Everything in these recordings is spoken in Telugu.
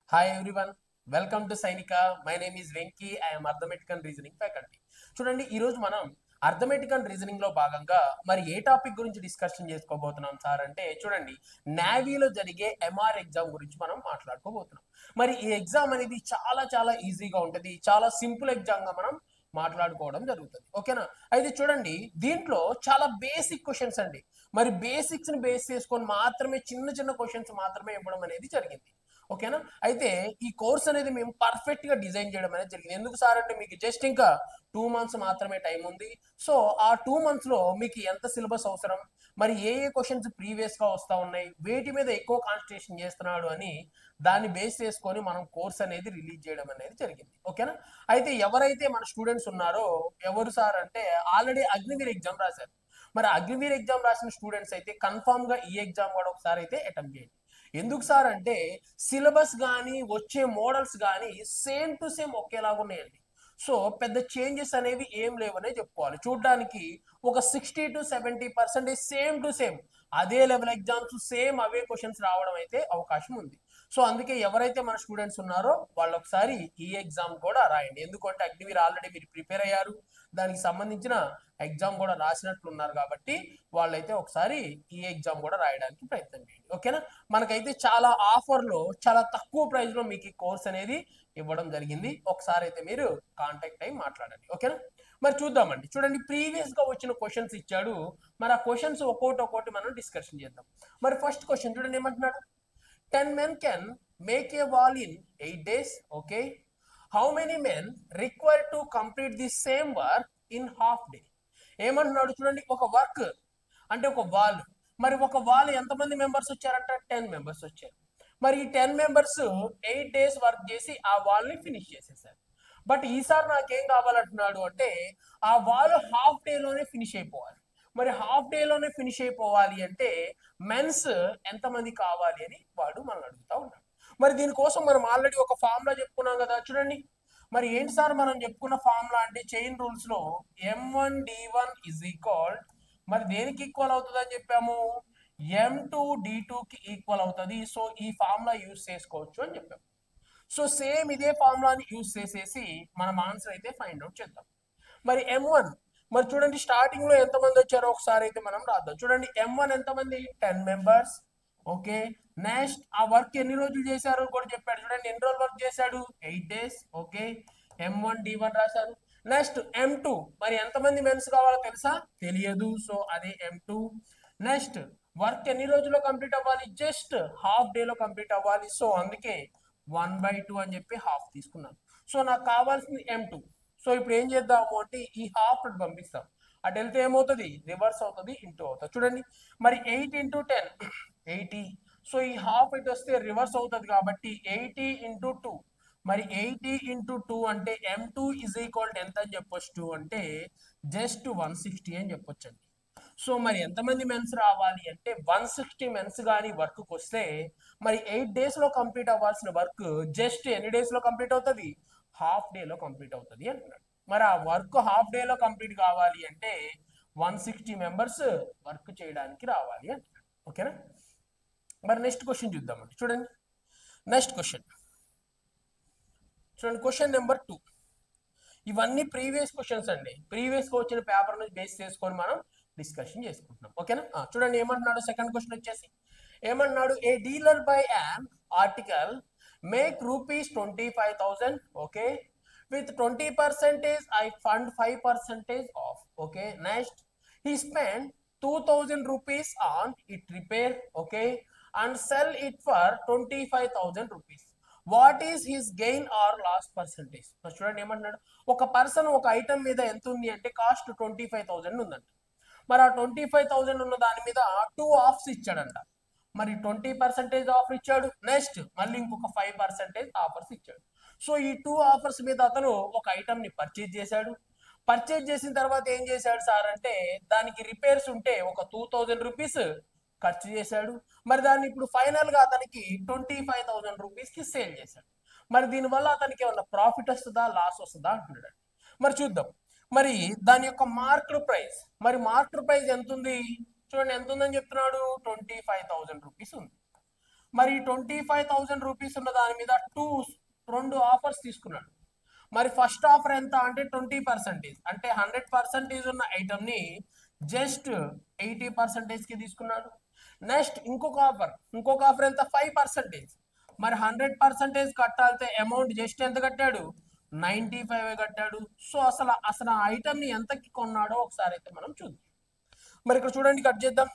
hi everyone welcome to Sainika my name is Venky I'm arithmetic and reasoning faculty చూడండి ఈ రోజు మనం అర్థమెటిక్ అండ్ రీజనింగ్ లో భాగంగా మరి ఏ టాపిక్ గురించి డిస్కషన్ చేసుకోబోతున్నాం సార్ అంటే చూడండి నావీలో జరిగే ఎంఆర్ ఎగ్జామ్ గురించి మనం మాట్లాడుకోబోతున్నాం మరి ఈ ఎగ్జామ్ అనేది చాలా చాలా ఈజీగా ఉంటుంది చాలా సింపుల్ ఎగ్జామ్ గా మనం మాట్లాడుకోవడం జరుగుతుంది ఓకేనా అయితే చూడండి దీంట్లో చాలా బేసిక్ క్వశ్చన్స్ అండి మరి బేసిక్స్ ని బేస్ చేసుకొని మాత్రమే చిన్న చిన్న క్వశ్చన్స్ మాత్రమే ఇవ్వడం అనేది జరిగింది ఓకేనా అయితే ఈ కోర్స్ అనేది మేము పర్ఫెక్ట్ గా డిజైన్ చేయడం అనేది జరిగింది ఎందుకు సార్ అంటే మీకు జస్ట్ ఇంకా టూ మంత్స్ మాత్రమే టైం ఉంది సో ఆ టూ మంత్స్ లో మీకు ఎంత సిలబస్ అవసరం మరి ఏ ఏ క్వశ్చన్స్ ప్రీవియస్ గా వస్తా ఉన్నాయి వేటి మీద ఎక్కువ కాన్సన్ట్రేషన్ చేస్తున్నాడు అని దాన్ని బేస్ చేసుకొని మనం కోర్స్ అనేది రిలీజ్ చేయడం అనేది జరిగింది ఓకేనా అయితే ఎవరైతే మన స్టూడెంట్స్ ఉన్నారో ఎవరు సార్ అంటే ఆల్రెడీ అగ్నివీర్ ఎగ్జామ్ రాశారు మరి అగ్నివీర్ ఎగ్జామ్ రాసిన స్టూడెంట్స్ అయితే కన్ఫామ్ గా ఈ ఎగ్జామ్ కూడా ఒకసారి అయితే అటెంప్ట్ చేయండి ఎందుకు సార్ అంటే సిలబస్ కానీ వచ్చే మోడల్స్ కానీ సేమ్ టు సేమ్ ఒకేలాగా ఉన్నాయండి సో పెద్ద చేంజెస్ అనేవి ఏం లేవనే చెప్పుకోవాలి చూడడానికి ఒక sixty to seventy percentage same to same అదే లెవెల్ ఎగ్జామ్స్ సేమ్ అవే క్వశ్చన్స్ రావడం అయితే అవకాశం ఉంది సో అందుకే ఎవరైతే మన స్టూడెంట్స్ ఉన్నారో వాళ్ళు ఒకసారి ఈ ఎగ్జామ్ కూడా రాయండి ఎందుకంటే అగ్నివీర్ ఆల్రెడీ మీరు ప్రిపేర్ అయ్యారు దానికి సంబంధించిన ఎగ్జామ్ కూడా రాసినట్లు ఉన్నారు కాబట్టి వాళ్ళైతే ఒకసారి ఈ ఎగ్జామ్ కూడా రాయడానికి ప్రయత్నం చేయండి ఓకేనా మనకైతే చాలా ఆఫర్లో చాలా తక్కువ ప్రైస్ లో మీకు ఈ కోర్స్ అనేది ఇవ్వడం జరిగింది ఒకసారి అయితే మీరు కాంటాక్ట్ అయ్యి మాట్లాడండి ఓకేనా మరి చూద్దామండి చూడండి ప్రీవియస్ గా వచ్చిన క్వశ్చన్స్ ఇచ్చాడు మరి ఆ క్వశ్చన్స్ ఒక్కోటి ఒక్కోటి మనం డిస్కషన్ చేద్దాం మరి ఫస్ట్ క్వశ్చన్ చూడండి ఏమంటున్నాడు ten men can make a wall in eight days okay how many men require to complete the same work in half day ఏమంటున్నాడు చూడండి ఒక వర్క్ అంటే ఒక వాల్ మరి ఒక వాల్ ఎంతమంది మెంబర్స్ వచ్చారంట టెన్ మెంబర్స్ వచ్చారు మరి ఈ ten members eight days work చేసి ఆ వాల్ ని ఫినిష్ చేసేసారు బట్ ఈసారి నాకేం కావాలంటున్నాడు అంటే ఆ వాల్ హాఫ్ డే లోనే ఫినిష్ అయిపోవాలి మరి హాఫ్ డే లోనే ఫినిష్ అయిపోవాలి అంటే మెన్స్ ఎంతమంది కావాలి అని వాడు మనం అడుగుతా ఉన్నాడు మరి దీనికోసం మనం ఆల్రెడీ ఒక ఫార్ములా చెప్పుకున్నాం కదా చూడండి మరి ఏంటి సార్ మనం చెప్పుకున్న ఫార్ములా అంటే చైన్ రూల్స్ లో M one D one is equal మరి దేనికి ఈక్వల్ అవుతుంది అని చెప్పాము ఎం టూ డి టూ కి ఈక్వల్ అవుతుంది సో ఈ ఫార్ములా యూజ్ చేసుకోవచ్చు అని చెప్పాము సో సేమ్ ఇదే ఫార్ములాని యూజ్ చేసేసి మనం ఆన్సర్ అయితే ఫైండ్ అవుట్ చేద్దాం మరి ఎం వన్ మరి చూడండి స్టార్టింగ్ లో ఎంతమంది వచ్చారో ఒకసారి అయితే మనం రాద్దాం చూడండి ఎం వన్ ఎంతమంది టెన్ మెంబర్స్ ఓకే నెక్స్ట్ ఆ వర్క్ ఎన్ని రోజులు చేశారు కూడా చెప్పాడు చూడండి ఎన్ని రోజులు వర్క్ చేశాడు eight days okay M one D one రాశారు నెక్స్ట్ ఎం టూ మరి ఎంతమంది మెన్స్ కావాలో తెలుసా తెలియదు సో అదే ఎం టూ నెక్స్ట్ వర్క్ ఎన్ని రోజుల్లో కంప్లీట్ అవ్వాలి జస్ట్ హాఫ్ డే లో కంప్లీట్ అవ్వాలి సో అందుకే వన్ బై టూ అని చెప్పి హాఫ్ తీసుకున్నాను సో నాకు కావాల్సింది ఎం టూ సో ఇప్పుడు ఏం చేద్దాము అంటే ఈ హాఫ్ అటు పంపిస్తాం అటు వెళ్తే ఏమవుతుంది రివర్స్ అవుతుంది ఇంటూ అవుతుంది చూడండి మరి eight into ten eighty so ఈ హాఫ్ ఇటు వస్తే రివర్స్ అవుతుంది కాబట్టి ఎయిటీ ఇంటూ టూ మరి ఎయిటీ ఇంటూ టూ అంటే ఎం టూ ఇజ్ ఈక్వల్ ఎంత అని చెప్పొచ్చు అంటే జస్ట్ వన్ సిక్స్టీ అని చెప్పొచ్చండి సో మరి ఎంతమంది మెన్స్ రావాలి అంటే వన్ సిక్స్టీ మెన్స్ కానీ వర్క్ వస్తే మరి ఎయిట్ డేస్ లో కంప్లీట్ అవ్వాల్సిన వర్క్ జస్ట్ ఎన్ని డేస్ లో కంప్లీట్ అవుతుంది హాఫ్ డే లో కంప్లీట్ అవుతుంది అంటున్నాడు మరి ఆ వర్క్ హాఫ్ డే లో కంప్లీట్ కావాలి అంటే వన్ సిక్స్టీ మెంబర్స్ వర్క్ చేయడానికి రావాలి అంటున్నాడు ఓకేనా మరి నెక్స్ట్ క్వశ్చన్ చూద్దామండి చూడండి నెక్స్ట్ క్వశ్చన్ చూడండి క్వశ్చన్ నెంబర్ టూ ఇవన్నీ ప్రీవియస్ క్వశ్చన్స్ అండి ప్రీవియస్ గా వచ్చిన పేపర్ నుంచి బేస్ చేసుకొని మనం డిస్కషన్ చేసుకుంటున్నాం ఓకేనా ఆ, చూడండి ఏమంటున్నాడు సెకండ్ క్వశ్చన్ వచ్చేసి ఏమంటున్నాడు a dealer by an article make rupees twenty five thousand okay with twenty percentage I fund five percentage of okay next he spent 2000 rupees on it repair okay and sell it for 25000 rupees what is his gain or loss percentage చూడండి ఏమంటున్నాడు ఒక పర్సన్ ఒక ఐటమ్ మీద ఎంత ఉంది అంటే కాస్ట్ ట్వంటీ ఫైవ్ థౌసండ్ ఉందంట మరి ఆ ట్వంటీ ఫైవ్ థౌసండ్ ఉన్న దాని మీద టూ ఆఫ్స్ ఇచ్చాడంట మరి ట్వంటీ పర్సెంటేజ్ ఆఫర్ ఇచ్చాడు నెక్స్ట్ మళ్ళీ ఇంకొక ఫైవ్ పర్సెంటేజ్ ఆఫర్స్ ఇచ్చాడు సో ఈ టూ ఆఫర్స్ మీద అతను ఒక ఐటమ్ ని పర్చేజ్ చేశాడు పర్చేజ్ చేసిన తర్వాత ఏం చేశాడు సార్ అంటే దానికి రిపేర్స్ ఉంటే ఒక టూ థౌజండ్ రూపీస్ ఖర్చు చేశాడు మరి దాన్ని ఇప్పుడు ఫైనల్ గా అతనికి ట్వంటీ ఫైవ్ థౌసండ్ రూపీస్ కి సేల్ చేశాడు మరి దీనివల్ల అతనికి ఏమన్నా ప్రాఫిట్ వస్తుందా లాస్ వస్తుందా అంటున్నాడు మరి చూద్దాం మరి దాని యొక్క మార్కెట్ ప్రైస్ మరి మార్కెట్ ప్రైస్ ఎంత ఉంది చూడండి ఎంత ఉందని చెప్తున్నాడు ట్వంటీ ఫైవ్ థౌసండ్ రూపీస్ ఉంది మరి ట్వంటీ ఫైవ్ థౌజండ్ రూపీస్ ఉన్న దాని మీద టూ రెండు ఆఫర్స్ తీసుకున్నాడు మరి ఫస్ట్ ఆఫర్ ఎంత అంటే ట్వంటీ పర్సెంటేజ్ అంటే హండ్రెడ్ పర్సెంటేజ్ ఉన్న ఐటమ్ ని జస్ట్ ఎయిటీ పర్సెంటేజ్ కి తీసుకున్నాడు నెక్స్ట్ ఇంకొక ఆఫర్ ఇంకొక ఆఫర్ ఎంత ఫైవ్ పర్సెంటేజ్ మరి హండ్రెడ్ పర్సెంటేజ్ కట్టాలితే అమౌంట్ జస్ట్ ఎంత కట్టాడు నైన్టీ ఫైవ్ కట్టాడు సో అసలు అసలు ఆ ఐటమ్ ని ఎంతకి కొన్నాడో ఒకసారి అయితే మనం చూద్దాం మరి ఇక్కడ చూడండి కట్ చేద్దాం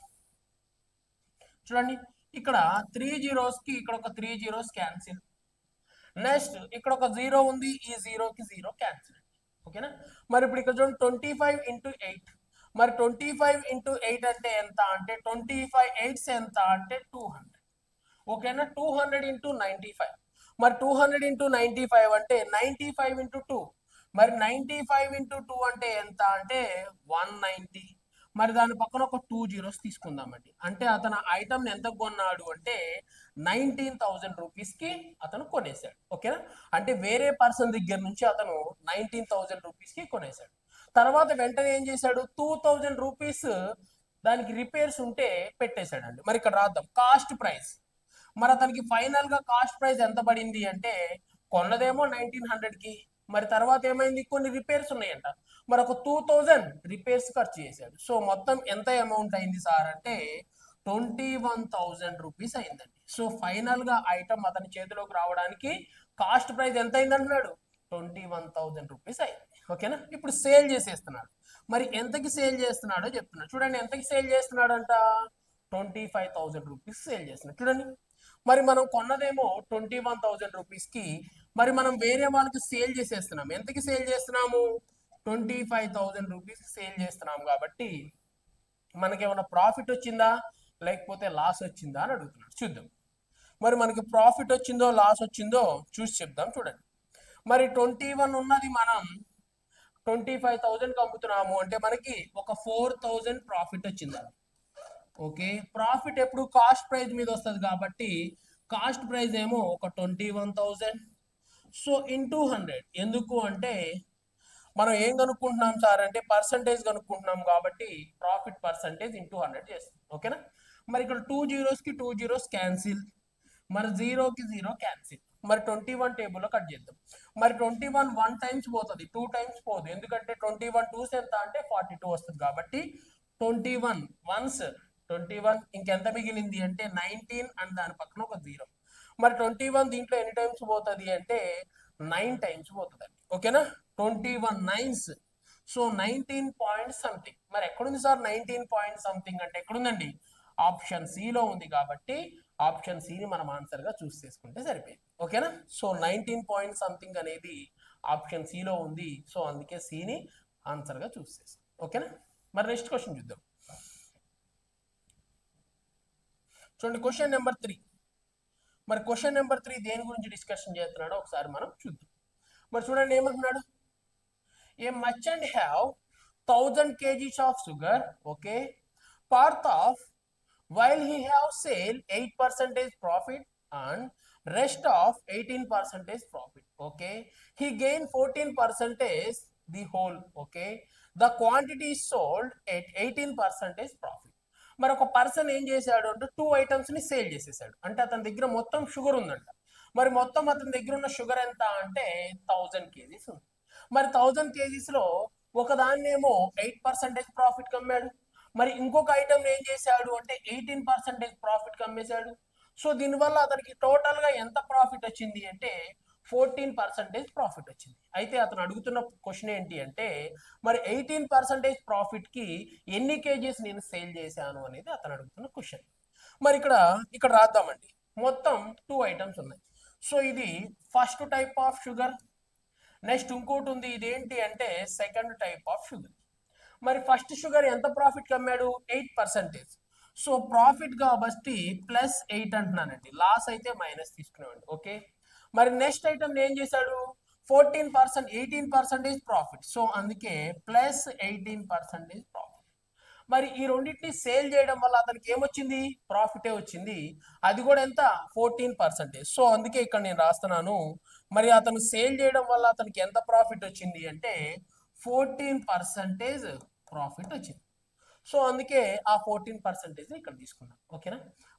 చూడండి ఇక్కడ త్రీ జీరోస్ కి ఇక్కడ ఒక త్రీ జీరోస్ క్యాన్సిల్ నెక్స్ట్ ఇక్కడ ఒక జీరో ఉంది ఈ జీరోకి జీరో క్యాన్సిల్ ఓకేనా మరి ఇప్పుడు ఇక్కడ చూడండి ట్వంటీ ఫైవ్ ఇంటూ ఎయిట్ మరి ట్వంటీ ఫైవ్ ఇంటూ ఎయిట్ అంటే ఎంత అంటే ట్వంటీ ఫైవ్ ఎయిట్స్ ఎంత అంటే టూ హండ్రెడ్ ఓకేనా two hundred into ninety five మరి two hundred into ninety five అంటే నైంటీ ఫైవ్ ఇంటూ టూ మరి నైంటీ ఫైవ్ ఇంటూ టూ అంటే ఎంత అంటే వన్ నైంటీ మరి దాని పక్కన ఒక టూ జీరోస్ తీసుకుందామండి అంటే అతను ఐటమ్ ఎంత కొన్నాడు అంటే నైన్టీన్ థౌజండ్ రూపీస్ కి అతను కొనేశాడు ఓకేనా అంటే వేరే పర్సన్ దగ్గర నుంచి అతను నైన్టీన్ థౌజండ్ రూపీస్ కి కొనేశాడు తర్వాత వెంటనే ఏం చేశాడు టూ థౌజండ్ రూపీస్ దానికి రిపేర్స్ ఉంటే పెట్టేశాడండి మరి ఇక్కడ రాద్దాం కాస్ట్ ప్రైస్ మరి అతనికి ఫైనల్ గా కాస్ట్ ప్రైస్ ఎంత పడింది అంటే కొన్నదేమో నైన్టీన్ హండ్రెడ్ కి మరి తర్వాత ఏమైంది కొన్ని రిపేర్స్ ఉన్నాయంట మరి ఒక టూ థౌజండ్ రిపేర్స్ ఖర్చు చేశాడు సో మొత్తం ఎంత అమౌంట్ అయింది సార్ అంటే ట్వంటీ వన్ థౌజండ్ రూపీస్ అయిందండి సో ఫైనల్ గా ఐటమ్ అతని చేతిలోకి రావడానికి కాస్ట్ ప్రైస్ ఎంత అయింది అంటున్నాడు ట్వంటీ వన్ థౌజండ్ రూపీస్ అయింది ఓకేనా ఇప్పుడు సేల్ చేసేస్తున్నాడు మరి ఎంతకి సేల్ చేస్తున్నాడో చెప్తున్నాడు చూడండి ఎంతకి సేల్ చేస్తున్నాడంట twenty five thousand rupees sale చేస్తున్నాడు చూడండి మరి మనం కొన్నదేమో ట్వంటీ వన్ థౌజండ్ రూపీస్ కి మరి మనం వేరే వాళ్ళకి సేల్ చేసేస్తున్నాం ఎంతకి సేల్ చేస్తున్నాము twenty five thousand rupees sale చేస్తున్నాం కాబట్టి మనకి ఏమైనా ప్రాఫిట్ వచ్చిందా లేకపోతే లాస్ వచ్చిందా అని అడుగుతున్నాడు చూద్దాం మరి మనకి ప్రాఫిట్ వచ్చిందో లాస్ వచ్చిందో చూసి చెప్దాం చూడండి మరి ట్వంటీ వన్ ఉన్నది మనం ట్వంటీ ఫైవ్ థౌజండ్కి అమ్ముతున్నాము అంటే మనకి ఒక ఫోర్ థౌజండ్ ప్రాఫిట్ వచ్చిందండి ఓకే ప్రాఫిట్ ఎప్పుడు కాస్ట్ ప్రైస్ మీద వస్తుంది కాబట్టి కాస్ట్ ప్రైస్ ఏమో ఒక twenty one thousand so in two hundred ఎందుకు అంటే మనం ఏం కనుక్కుంటున్నాం సార్ అంటే పర్సంటేజ్ కనుక్కుంటున్నాం కాబట్టి ప్రాఫిట్ పర్సంటేజ్ ఇంటూ హండ్రెడ్ చేస్తాం ఓకేనా మరి ఇక్కడ టూ జీరోస్కి టూ జీరోస్ క్యాన్సిల్ మరి జీరోకి జీరో క్యాన్సిల్ మరి ట్వంటీ వన్ టేబుల్లో కట్ చేద్దాం మరి ట్వంటీ వన్ వన్ టైమ్స్ పోతుంది టూ టైమ్స్ పోదు ఎందుకంటే ట్వంటీ వన్ టూస్ ఎంత అంటే ఫార్టీ టూ వస్తుంది కాబట్టి twenty one ones twenty one ఇంకెంత మిగిలింది అంటే నైన్టీన్ అండ్ దాని పక్కన ఒక జీరో మరి ట్వంటీ వన్ దీంట్లో ఎన్ని టైమ్స్ పోతుంది అంటే నైన్ టైమ్స్ పోతుంది అండి ఓకేనా twenty one nines so nineteen point something మరి ఎక్కడుంది సార్ నైన్టీన్ పాయింట్ సంథింగ్ అంటే ఎక్కడుందండి ఆప్షన్ సిలో ఉంది కాబట్టి ఆప్షన్ సిని మనం ఆన్సర్ గా చూస్ చేసుకుంటే సరిపోయింది ఓకేనా సో నైన్టీన్ పాయింట్ సంథింగ్ అనేది ఆప్షన్ సిలో ఉంది సో అందుకే సిని ఆన్సర్ గా చూస్ చేస్తాం ఓకేనా మరి నెక్స్ట్ క్వశ్చన్ చూద్దాం చూడండి క్వశ్చన్ నెంబర్ త్రీ మరి క్వశ్చన్ నెంబర్ త్రీ దేని గురించి డిస్కషన్ చేస్తున్నాడో ఒకసారి మనం చూద్దాం మరి చూడండి ఏమంటున్నాడు a merchant have thousand kgs of sugar okay part of while he have sale eight percentage profit and rest of eighteen percentage profit okay he gain fourteen percentage the whole okay the quantity sold at eighteen percentage profit మరి ఒక పర్సన్ ఏం చేశాడు అంటే టూ ఐటమ్స్ ని సేల్ చేసేసాడు అంటే అతని దగ్గర మొత్తం షుగర్ ఉందంట మరి మొత్తం అతని దగ్గర ఉన్న షుగర్ ఎంత అంటే థౌజండ్ కేజీస్ ఉంది మరి థౌజండ్ కేజీస్ లో ఒక దాన్నేమో ఎయిట్ పర్సెంటేజ్ ప్రాఫిట్ కమ్మాడు మరి ఇంకొక ఐటమ్ ఏం చేశాడు అంటే ఎయిటీన్ పర్సెంటేజ్ ప్రాఫిట్ కమ్మేశాడు సో దీనివల్ల అతనికి టోటల్ గా ఎంత ప్రాఫిట్ వచ్చింది అంటే ఫోర్టీన్ పర్సెంటేజ్ ప్రాఫిట్ వచ్చింది అయితే అతను అడుగుతున్న క్వశ్చన్ ఏంటి అంటే మరి ఎయిటీన్ పర్సెంటేజ్ ప్రాఫిట్ కి ఎన్ని కేజీస్ నేను సేల్ చేశాను అనేది అతను అడుగుతున్న క్వశ్చన్ మరి ఇక్కడ ఇక్కడ రాద్దామండి మొత్తం టూ ఐటమ్స్ ఉన్నాయి సో ఇది first type of sugar next ఇంకోటి ఉంది ఇదేంటి అంటే సెకండ్ టైప్ ఆఫ్ షుగర్ మరి ఫస్ట్ షుగర్ ఎంత ప్రాఫిట్ కమ్మాడు ఎయిట్ పర్సెంటేజ్ సో ప్రాఫిట్ కాబట్టి ప్లస్ ఎయిట్ అంటున్నానండి లాస్ అయితే మైనస్ తీసుకునేవాడి ఓకే మరి నెక్స్ట్ ఐటమ్ ఏం చేశాడు fourteen percent eighteen percentage profit so అందుకే ప్లస్ ఎయిటీన్ పర్సెంటేజ్ ప్రాఫిట్ మరి ఈ రెండింటిని సేల్ చేయడం వల్ల అతనికి ఏమొచ్చింది ప్రాఫిటే వచ్చింది అది కూడా ఎంత ఫోర్టీన్ పర్సెంటేజ్ సో అందుకే ఇక్కడ నేను రాస్తున్నాను మరి అతను సేల్ చేయడం వల్ల అతనికి ఎంత ప్రాఫిట్ వచ్చింది అంటే ఫోర్టీన్ పర్సెంటేజ్ ప్రాఫిట్ వచ్చింది సో అందుకే ఆ ఫోర్టీన్ పర్సెంటేజ్ ఇక్కడ తీసుకున్నాం ఓకేనా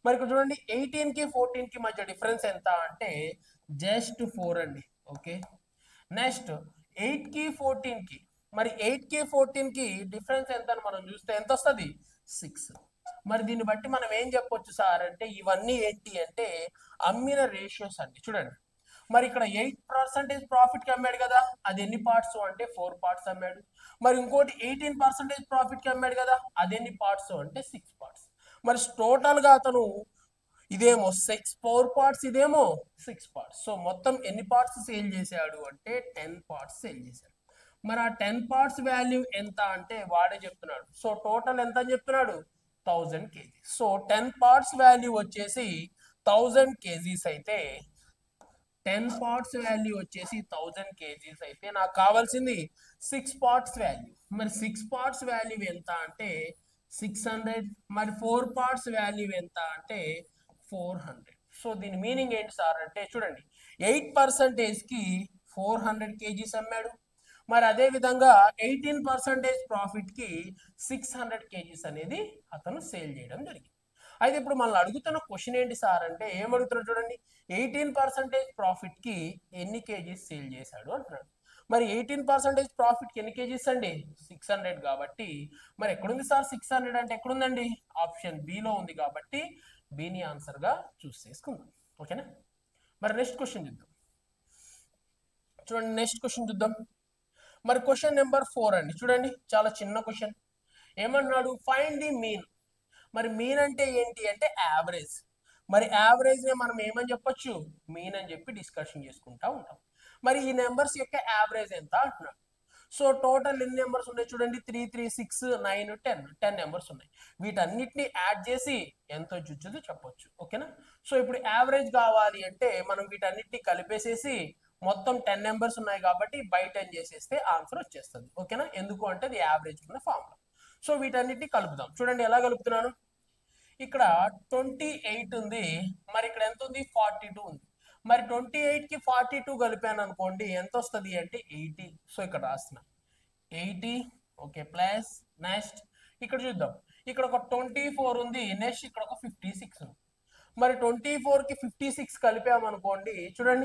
మరి ఇక్కడ చూడండి ఎయిటీన్ కి ఫోర్టీన్ కి మధ్య డిఫరెన్స్ ఎంత అంటే జస్ట్ ఫోర్ అండి ఓకే నెక్స్ట్ ఎయిట్ కి ఫోర్టీన్ కి మరి ఎయిట్ కి ఫోర్టీన్ కి డిఫరెన్స్ ఎంత అని మనం చూస్తే ఎంత వస్తుంది సిక్స్ మరి దీన్ని బట్టి మనం ఏం చెప్పొచ్చు సార్ అంటే ఇవన్నీ ఏంటి అంటే అమ్మిన రేషియోస్ అండి చూడండి మరి ఇక్కడ ఎయిట్ పర్సెంటేజ్ ప్రాఫిట్ కి అమ్మాడు కదా అది ఎన్ని పార్ట్స్ అంటే ఫోర్ పార్ట్స్ అమ్మాడు మరి ఇంకోటి ఎయిటీన్ పర్సెంటేజ్ ప్రాఫిట్ కి అమ్మాడు కదా అది ఎన్ని పార్ట్స్ అంటే సిక్స్ పార్ట్స్ మరి టోటల్ గా అతను ఇదేమో సిక్స్ ఫోర్ పార్ట్స్ ఇదేమో సిక్స్ పార్ట్స్ సో మొత్తం ఎన్ని పార్ట్స్ సేల్ చేశాడు అంటే టెన్ పార్ట్స్ సేల్ చేశాడు మరి ఆ టెన్ పార్ట్స్ వాల్యూ ఎంత అంటే వాడే చెప్తున్నాడు సో టోటల్ ఎంత అని చెప్తున్నాడు thousand kg so ten parts value వచ్చేసి థౌజండ్ కేజీస్ అయితే టెన్ పార్ట్స్ వాల్యూ వచ్చేసి థౌజండ్ కేజీస్ అయితే నాకు కావాల్సింది సిక్స్ పార్ట్స్ వాల్యూ మరి సిక్స్ పార్ట్స్ వాల్యూ ఎంత అంటే సిక్స్ హండ్రెడ్ మరి ఫోర్ పార్ట్స్ వాల్యూ ఎంత అంటే ఫోర్ హండ్రెడ్ సో దీని మీనింగ్ ఏంటి సార్ అంటే చూడండి ఎయిట్ పర్సెంటేజ్ కి ఫోర్ హండ్రెడ్ కేజీస్ అమ్మాడు మరి అదే విధంగా ఎయిటీన్ పర్సెంటేజ్ ప్రాఫిట్ కి సిక్స్ హండ్రెడ్ కేజీస్ అనేది అతను సేల్ చేయడం జరిగింది అయితే ఇప్పుడు మనల్ని అడుగుతున్న క్వశ్చన్ ఏంటి సార్ అంటే ఏం అడుగుతున్నారు చూడండి ఎయిటీన్ పర్సెంటేజ్ ప్రాఫిట్ కి ఎన్ని కేజీస్ సేల్ చేశాడు అంటున్నాడు మరి ఎయిటీన్ పర్సెంటేజ్ ప్రాఫిట్ కి ఎన్ని కేజీస్ అండి సిక్స్ హండ్రెడ్ కాబట్టి మరి ఎక్కడుంది సార్ సిక్స్ హండ్రెడ్ అంటే ఎక్కడుందండి ఆప్షన్ బిలో ఉంది కాబట్టి బిని ఆన్సర్ గా చూస్ చేసుకుందాం ఓకేనా మరి నెక్స్ట్ క్వశ్చన్ చూద్దాం చూడండి నెక్స్ట్ క్వశ్చన్ చూద్దాం మరి క్వశ్చన్ నెంబర్ ఫోర్ అండి చూడండి చాలా చిన్న క్వశ్చన్ ఏమన్నాడు ఫైండ్ ది మీన్ మరి మీన్ అంటే ఏంటి అంటే యావరేజ్ మరి యావరేజ్ ని మనం ఏమని చెప్పొచ్చు మీన్ అని చెప్పి డిస్కషన్ చేసుకుంటా ఉంటాం మరి ఈ నెంబర్స్ యొక్క యావరేజ్ ఎంత అంటున్నాడు సో టోటల్ ఎన్ని నెంబర్స్ ఉన్నాయి చూడండి three three six nine ten ten numbers ఉన్నాయి వీటన్నిటిని యాడ్ చేసి ఎంత వచ్చుదో చెప్పొచ్చు ఓకేనా సో ఇప్పుడు యావరేజ్ కావాలి అంటే మనం వీటన్నిటిని కలిపేసేసి మొత్తం టెన్ నెంబర్స్ ఉన్నాయి కాబట్టి బై టెన్ చేసేస్తే ఆన్సర్ వచ్చేస్తుంది ఓకేనా ఎందుకు అంటే అది యావరేజ్ ఉన్న ఫార్ములా సో వీటన్నిటిని కలుపుదాం చూడండి ఎలా కలుపుతున్నాను ఇక్కడ ట్వంటీ ఎయిట్ ఉంది మరి ఇక్కడ ఎంత ఉంది ఫార్టీ టూ ఉంది మరి ట్వంటీ ఎయిట్ కి ఫార్టీ టూ కలిపాను అనుకోండి ఎంత వస్తుంది అంటే ఎయిటీ సో ఇక్కడ రాస్తున్నా ఎయిటీ ఓకే ప్లస్ నెక్స్ట్ ఇక్కడ చూద్దాం ఇక్కడ ఒక ట్వంటీ ఫోర్ ఉంది నెక్స్ట్ ఇక్కడ ఒక ఫిఫ్టీ సిక్స్ ఉంది మరి ట్వంటీ ఫోర్ కి ఫిఫ్టీ సిక్స్ కలిపామనుకోండి చూడండి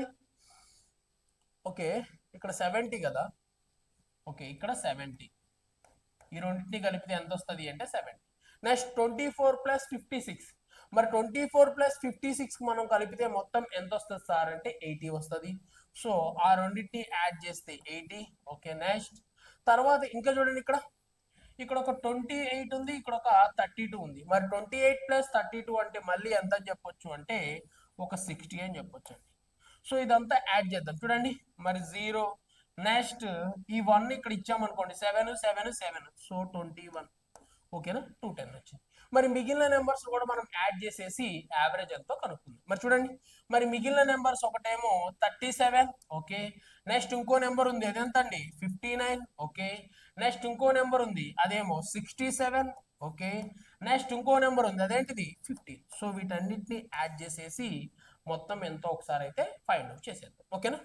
ఓకే ఇక్కడ సెవెంటీ కదా ఓకే ఇక్కడ సెవెంటీ ఈ రెండింటిని కలిపితే ఎంత వస్తుంది అంటే seventy next twenty four plus fifty six మరి twenty four plus fifty six మనం కలిపితే మొత్తం ఎంత వస్తుంది సార్ అంటే ఎయిటీ వస్తుంది సో ఆ రెండింటిని యాడ్ చేస్తే ఎయిటీ ఓకే నెక్స్ట్ తర్వాత ఇంకా చూడండి ఇక్కడ ఇక్కడ ఒక ట్వంటీ ఎయిట్ ఉంది ఇక్కడ ఒక థర్టీ టూ ఉంది మరి twenty eight plus thirty two అంటే మళ్ళీ ఎంత అని చెప్పొచ్చు అంటే ఒక సిక్స్టీ అని చెప్పొచ్చు అండి సో ఇదంతా యాడ్ చేద్దాం చూడండి మరి జీరో నెక్స్ట్ ఈ వన్ ఇక్కడ ఇచ్చామనుకోండి seven seven seven so twenty one ఓకేనా టూ టెన్ వచ్చింది మరి మిగిలిన నెంబర్స్ కూడా మనం యాడ్ చేసేసి యావరేజ్ ఎంతో కనుక్కుందాం మరి చూడండి మరి మిగిలిన నెంబర్స్ ఒకటేమో థర్టీ సెవెన్ ఓకే నెక్స్ట్ ఇంకో నెంబర్ ఉంది అదెంత అండి ఫిఫ్టీ నైన్ ఓకే నెక్స్ట్ ఇంకో నెంబర్ ఉంది అదేమో సిక్స్టీ సెవెన్ ఓకే నెక్స్ట్ ఇంకో నెంబర్ ఉంది అదేంటిది ఫిఫ్టీన్ సో వీటన్నిటిని యాడ్ చేసేసి మొత్తం ఎంతో ఒకసారి అయితే ఫైండ్ అవుట్ చేసేద్దాం ఓకేనా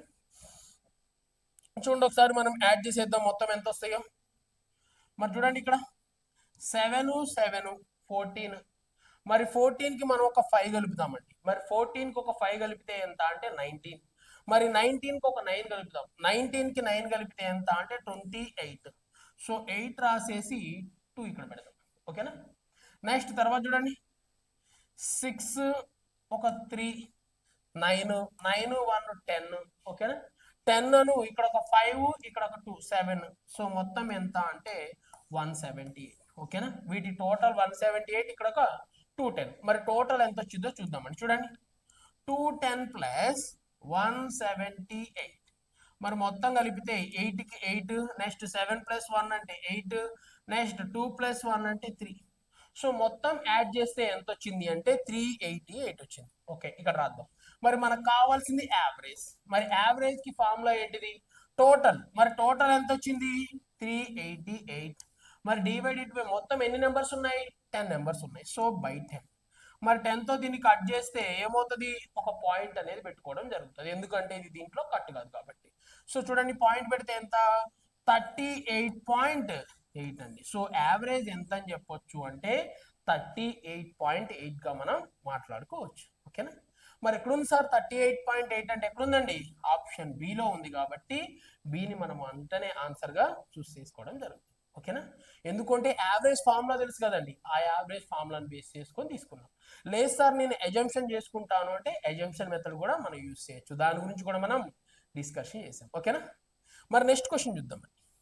చూడండి ఒకసారి మనం యాడ్ చేసేద్దాం మొత్తం ఎంత వస్తాయో మరి చూడండి ఇక్కడ సెవెన్ సెవెన్ ఫోర్టీన్ మరి ఫోర్టీన్ కి మనం ఒక ఫైవ్ కలుపుతామండి మరి ఫోర్టీన్ కి ఒక ఫైవ్ కలిపితే ఎంత అంటే నైన్టీన్ మరి నైన్టీన్ కి ఒక నైన్ కలుపుతాం నైన్టీన్ కి నైన్ కలిపితే ఎంత అంటే ట్వంటీ ఎయిట్ సో ఎయిట్ రాసేసి టూ ఇక్కడ పెడదాం ఓకేనా నెక్స్ట్ తర్వాత చూడండి సిక్స్ ఒక three nine nine one ten ఓకేనా టెన్ అను ఇక్కడ ఒక ఫైవ్ ఇక్కడ ఒక టూ సెవెన్ సో మొత్తం ఎంత అంటే వన్ సెవెంటీ ఎయిట్ ఓకేనా వీటి టోటల్ వన్ సెవెంటీ ఎయిట్ ఇక్కడ ఒక టూ టెన్ మరి టోటల్ ఎంత వచ్చిందో చూద్దామండి చూడండి two ten plus one seventy eight మరి మొత్తం కలిపితే ఎయిట్కి eight next seven plus one అంటే eight next two plus one అంటే త్రీ సో మొత్తం యాడ్ చేస్తే ఎంత వచ్చింది అంటే త్రీ ఎయిటీ ఎయిట్ వచ్చింది ఓకే ఇక్కడ రాద్దాం మరి మనకు కావాల్సింది యావరేజ్ మరి యావరేజ్ కి ఫార్ములా ఏంటిది టోటల్ మరి టోటల్ ఎంత వచ్చింది త్రీ ఎయిటీ ఎయిట్ మరి డివైడెడ్ బై మొత్తం ఎన్ని నెంబర్స్ ఉన్నాయి టెన్ నెంబర్స్ ఉన్నాయి సో బై టెన్ మరి టెన్ తో దీన్ని కట్ చేస్తే ఏమవుతుంది ఒక పాయింట్ అనేది పెట్టుకోవడం జరుగుతుంది ఎందుకంటే ఇది దీంట్లో కట్ కాదు కాబట్టి సో చూడండి పాయింట్ పెడితే ఎంత థర్టీ ఎయిట్ పాయింట్ ఎయిట్ అండి సో యావరేజ్ ఎంత అని చెప్పొచ్చు అంటే థర్టీ ఎయిట్ పాయింట్ ఎయిట్గా మనం మాట్లాడుకోవచ్చు ఓకేనా మరి ఎక్కడుంది sir thirty eight point eight అంటే ఎక్కడుందండి ఆప్షన్ బిలో ఉంది కాబట్టి బిని మనం అంటనే ఆన్సర్గా చూస్ చేసుకోవడం జరుగుతుంది ఓకేనా ఎందుకంటే యావరేజ్ ఫార్ములా తెలుసు కదండి ఆ యావరేజ్ ఫార్ములాని బేస్ చేసుకొని తీసుకున్నాం లేదు సార్ నేను ఎజంప్షన్ చేసుకుంటాను అంటే ఎజంప్షన్ మెథడ్ కూడా మనం యూస్ చేయొచ్చు దాని గురించి కూడా మనం డిస్కషన్ చేసాం ఓకేనా మరి నెక్స్ట్ క్వశ్చన్ చూద్దాం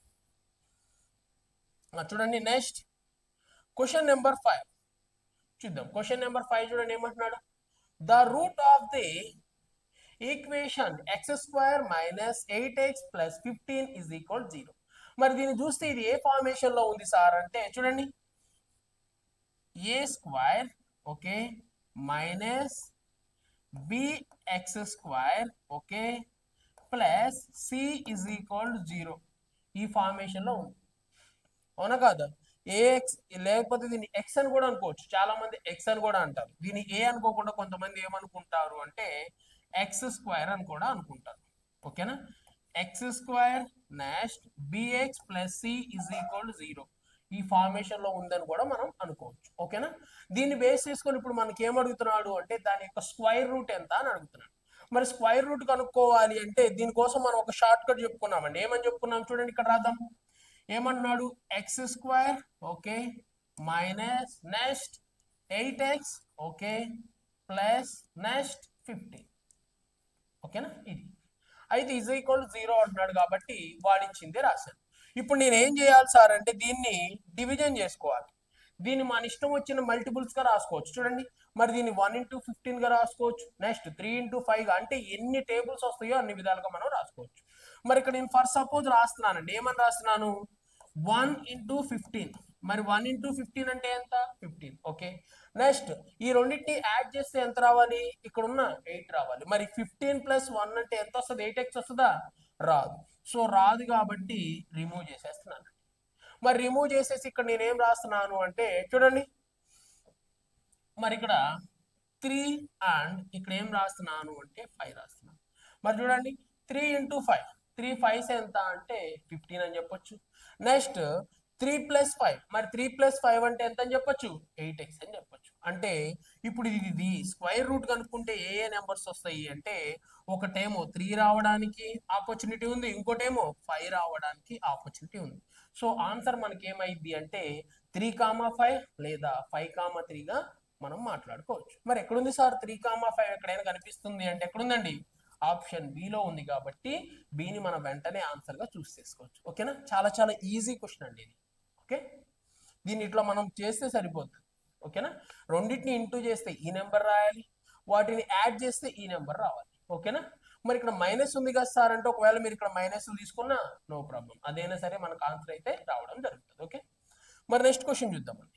ఆ, చూడండి నెక్స్ట్ క్వశ్చన్ నెంబర్ ఫైవ్ చూద్దాం క్వశ్చన్ నెంబర్ ఫైవ్ చూడండి ఏమంటున్నాడు the root of the equation X square minus eight X plus fifteen is equal zero మరి దీన్ని చూస్తే ఇది ఏ ఫార్మేషన్ లో ఉంది సార్ అంటే చూడండి A square okay minus BX square okay plus C is equal zero ఈ ఫార్మేషన్ లో ఉంది అవునా కాదా ఏఎక్స్ లేకపోతే దీన్ని ఎక్స్ అని కూడా అనుకోవచ్చు చాలా మంది ఎక్స్ అని కూడా అంటారు దీన్ని ఏ అనుకోకుండా కొంతమంది ఏమనుకుంటారు అంటే ఎక్స్ స్క్వేర్ అని కూడా అనుకుంటారు ఓకేనా X square next BX plus C is equal zero ఈ ఫార్మేషన్ లో ఉందని కూడా మనం అనుకోవచ్చు ఓకేనా దీన్ని బేస్ చేసుకొని ఇప్పుడు మనకి ఏం అడుగుతున్నాడు అంటే దాని యొక్క స్క్వైర్ రూట్ ఎంత అని అడుగుతున్నాడు మరి స్క్వైర్ రూట్ కనుక్కోవాలి అంటే దీనికోసం మనం ఒక షార్ట్ కట్ చెప్పుకున్నామండి ఏమని చెప్పుకున్నాం చూడండి ఇక్కడ రాద్దాం ఏమన్నాడు x square okay minus next eight x okay plus next fifty ఓకేనా ఇది అయితే ఈజ్ ఈక్వల్ జీరో అంటున్నాడు కాబట్టి వాడిచ్చింది రాశాను ఇప్పుడు నేను ఏం చేయాలి సార్ అంటే దీన్ని డివిజన్ చేసుకోవాలి దీన్ని మన ఇష్టం వచ్చిన మల్టిపుల్స్ గా రాసుకోవచ్చు చూడండి మరి దీన్ని వన్ ఇంటూ ఫిఫ్టీన్ గా రాసుకోవచ్చు నెక్స్ట్ త్రీ ఇంటూ ఫైవ్ గా అంటే ఎన్ని టేబుల్స్ వస్తాయో అన్ని విధాలుగా మనం రాసుకోవచ్చు మరి ఇక్కడ నేను ఫర్ సపోజ్ రాస్తున్నానండి ఏమని రాస్తున్నాను వన్ ఇంటూ ఫిఫ్టీన్ మరి వన్ ఇంటూ ఫిఫ్టీన్ అంటే ఎంత ఫిఫ్టీన్ ఓకే నెక్స్ట్ ఈ రెండింటిని యాడ్ చేస్తే ఎంత రావాలి ఇక్కడ ఉన్న ఎయిట్ రావాలి మరి ఫిఫ్టీన్ ప్లస్ వన్ అంటే ఎంత వస్తుంది ఎయిట్ ఎక్స్ వస్తుందా రాదు సో రాదు కాబట్టి రిమూవ్ చేసేస్తున్నాను మరి రిమూవ్ చేసేసి ఇక్కడ నేనేం రాస్తున్నాను అంటే చూడండి మరి ఇక్కడ త్రీ అండ్ ఇక్కడ ఏం రాస్తున్నాను అంటే ఫైవ్ రాస్తున్నాను మరి చూడండి three into five three fives ఎంత అంటే ఫిఫ్టీన్ అని చెప్పొచ్చు నెక్స్ట్ త్రీ ప్లస్ ఫైవ్ మరి త్రీ ప్లస్ ఫైవ్ అంటే ఎంత అని చెప్పొచ్చు ఎయిట్ ఎక్స్ అని చెప్పొచ్చు అంటే ఇప్పుడు ఇది ఇది స్క్వైర్ రూట్ కనుక్కుంటే ఏ ఏ నెంబర్స్ వస్తాయి అంటే ఒకటేమో త్రీ రావడానికి ఆపర్చునిటీ ఉంది ఇంకోటేమో ఫైవ్ రావడానికి ఆపర్చునిటీ ఉంది సో ఆన్సర్ మనకి ఏమైంది అంటే త్రీ కామా ఫైవ్ లేదా ఫైవ్ కామా త్రీగా మనం మాట్లాడుకోవచ్చు మరి ఎక్కడుంది సార్ త్రీ కామా ఫైవ్ ఎక్కడైనా కనిపిస్తుంది అంటే ఎక్కడుందండి ఆప్షన్ బిలో ఉంది కాబట్టి బిని మనం వెంటనే ఆన్సర్ గా చూస్ చేసుకోవచ్చు ఓకేనా చాలా చాలా ఈజీ క్వశ్చన్ అండి ఇది ఓకే దీన్ని ఇట్లా మనం చేస్తే సరిపోతుంది ఓకేనా రెండింటిని ఇంటూ చేస్తే ఈ నెంబర్ రాయాలి వాటిని యాడ్ చేస్తే ఈ నెంబర్ రావాలి ఓకేనా మరి ఇక్కడ మైనస్ ఉంది కదా సార్ అంటే ఒకవేళ మీరు ఇక్కడ మైనస్ తీసుకున్నా నో ప్రాబ్లం అదైనా సరే మనకు ఆన్సర్ అయితే రావడం జరుగుతుంది ఓకే మరి నెక్స్ట్ క్వశ్చన్ చూద్దామండి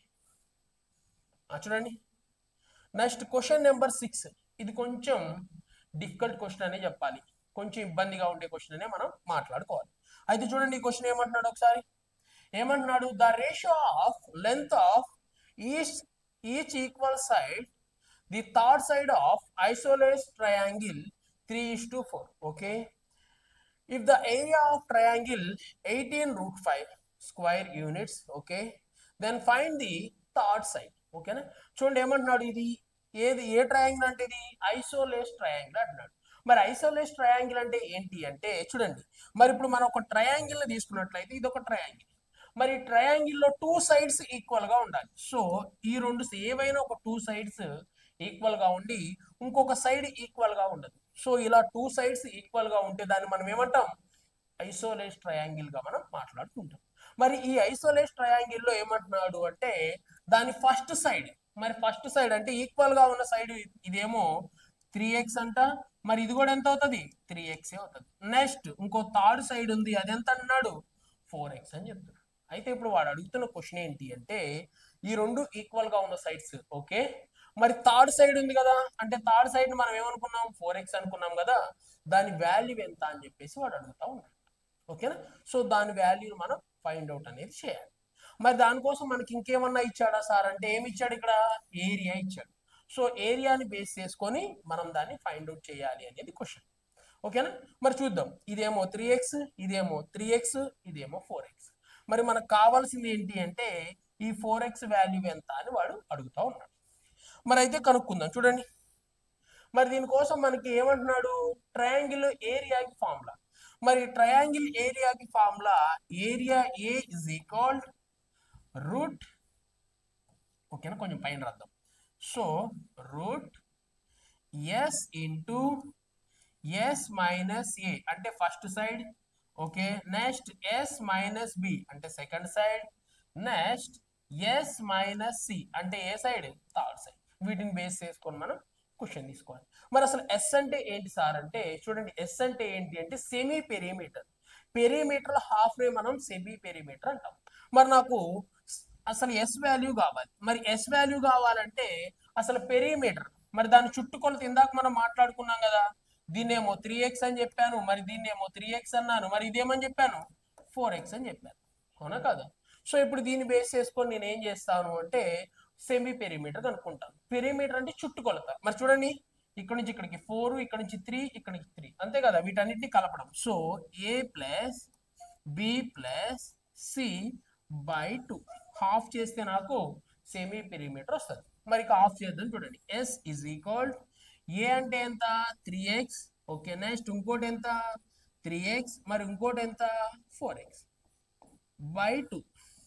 ఆ, చూడండి నెక్స్ట్ క్వశ్చన్ నెంబర్ సిక్స్ ఇది కొంచెం డిఫికల్ట్ క్వశ్చన్ అనే చెప్పాలి కొంచెం ఇబ్బందిగా ఉండే క్వశ్చన్ అనే మనం మాట్లాడుకోవాలి అయితే చూడండి ఈ క్వశ్చన్ ఏమంటున్నాడు ఒకసారి ఏమంటున్నాడు the ratio of length of each each equal side the third side of isosceles triangle three is to four okay if the area of triangle 18 root 5 square units okay then find the third side ఓకేనా చూడండి ఏమంటున్నాడు ఇది ఏది ఏ ట్రయాంగిల్ అంటే ఇది ఐసోలేస్ ట్రయాంగిల్ అంటున్నాడు మరి ఐసోలేస్ ట్రయాంగిల్ అంటే ఏంటి అంటే చూడండి మరి ఇప్పుడు మనం ఒక ట్రయాంగిల్ ని తీసుకున్నట్లయితే ఇది ఒక ట్రయాంగిల్ మరి ట్రయాంగిల్ లో టూ సైడ్స్ ఈక్వల్ గా ఉండాలి సో ఈ రెండు ఏవైనా ఒక టూ సైడ్స్ ఈక్వల్ గా ఉండి ఇంకొక సైడ్ ఈక్వల్ గా ఉండదు సో ఇలా టూ సైడ్స్ ఈక్వల్ గా ఉంటే దాన్ని మనం ఏమంటాం ఐసోలేస్ ట్రయాంగిల్ గా మనం మాట్లాడుకుంటాం మరి ఈ ఐసోలేస్ ట్రయాంగిల్ లో ఏమంటున్నాడు అంటే దాని ఫస్ట్ సైడ్ మరి ఫస్ట్ సైడ్ అంటే ఈక్వల్ గా ఉన్న సైడ్ ఇదేమో త్రీ ఎక్స్ అంట మరి ఇది కూడా ఎంత అవుతుంది త్రీ ఎక్స్ అవుతుంది నెక్స్ట్ ఇంకో థర్డ్ సైడ్ ఉంది అది ఎంత అన్నాడు ఫోర్ ఎక్స్ అని చెప్తున్నాడు అయితే ఇప్పుడు వాడు అడుగుతున్న క్వశ్చన్ ఏంటి అంటే ఈ రెండు ఈక్వల్ గా ఉన్న సైడ్స్ ఓకే మరి థర్డ్ సైడ్ ఉంది కదా అంటే థర్డ్ సైడ్ మనం ఏమనుకున్నాం ఫోర్ ఎక్స్ అనుకున్నాం కదా దాని వాల్యూ ఎంత అని చెప్పేసి వాడు అడుగుతా ఉన్నాడు ఓకేనా సో దాని వాల్యూ మనం ఫైండ్ అవుట్ అనేది చేయాలి మరి దానికోసం మనకి ఇంకేమన్నా ఇచ్చాడా సార్ అంటే ఏమి ఇచ్చాడు ఇక్కడ ఏరియా ఇచ్చాడు సో ఏరియాని బేస్ చేసుకొని మనం దాన్ని ఫైండ్ అవుట్ చేయాలి అనేది క్వశ్చన్ ఓకేనా మరి చూద్దాం ఇదేమో త్రీ ఎక్స్ ఇదేమో త్రీ ఎక్స్ ఇదేమో ఫోర్ ఎక్స్ మరి మనకు కావాల్సింది ఏంటి అంటే ఈ ఫోర్ ఎక్స్ వాల్యూ ఎంత అని వాడు అడుగుతా ఉన్నాడు మరి అయితే కనుక్కుందాం చూడండి మరి దీనికోసం మనకి ఏమంటున్నాడు ట్రయాంగిల్ ఏరియాకి ఫార్ములా మరి ట్రయాంగిల్ ఏరియాకి formula area a is equal root ఓకేనా కొంచెం పైన రాద్దాం so root s into s minus a అంటే first side okay next s minus b అంటే second side next s minus c అంటే ఏ సైడ్ థర్డ్ సైడ్ వీటిని బేస్ చేసుకొని మనం క్వశ్చన్ తీసుకోవాలి మరి అసలు ఎస్ అంటే ఏంటి సార్ అంటే చూడండి ఎస్ అంటే ఏంటి అంటే సెమీ పెరిమీటర్ పెరిమీటర్ హాఫ్ నే మనం సెమీ పెరిమీటర్ అంటాం మరి నాకు అసలు ఎస్ వాల్యూ కావాలి మరి ఎస్ వాల్యూ కావాలంటే అసలు పెరిమీటర్ మరి దాని చుట్టుకొలత ఇందాక మనం మాట్లాడుకున్నాం కదా దీన్నేమో త్రీ ఎక్స్ అని చెప్పాను మరి దీన్నేమో త్రీ ఎక్స్ అన్నాను మరి ఇదేమని చెప్పాను ఫోర్ ఎక్స్ అని చెప్పాను అవునా కదా సో ఇప్పుడు దీన్ని బేస్ చేసుకొని నేను ఏం చేస్తాను అంటే సెమీ పెరిమీటర్ కనుక్కుంటాను పెరిమీటర్ అంటే చుట్టుకొలత మరి చూడండి ఇక్కడ నుంచి ఇక్కడికి ఫోర్ ఇక్కడ నుంచి త్రీ ఇక్కడికి త్రీ అంతే కదా వీటన్నిటిని కలపడం so A plus b plus c by two half చేస్తే నాకు సెమీ పెరిమీటర్ వస్తుంది మరి ఇక ఆఫ్ చేద్దాం చూడండి ఎస్ ఇజ్ ఈక్వల్ ఏ అంటే ఎంత త్రీ ఎక్స్ ఓకే నెక్స్ట్ ఇంకోటి ఎంత త్రీ ఎక్స్ మరి ఇంకోటి ఎంత ఫోర్ ఎక్స్ బై టూ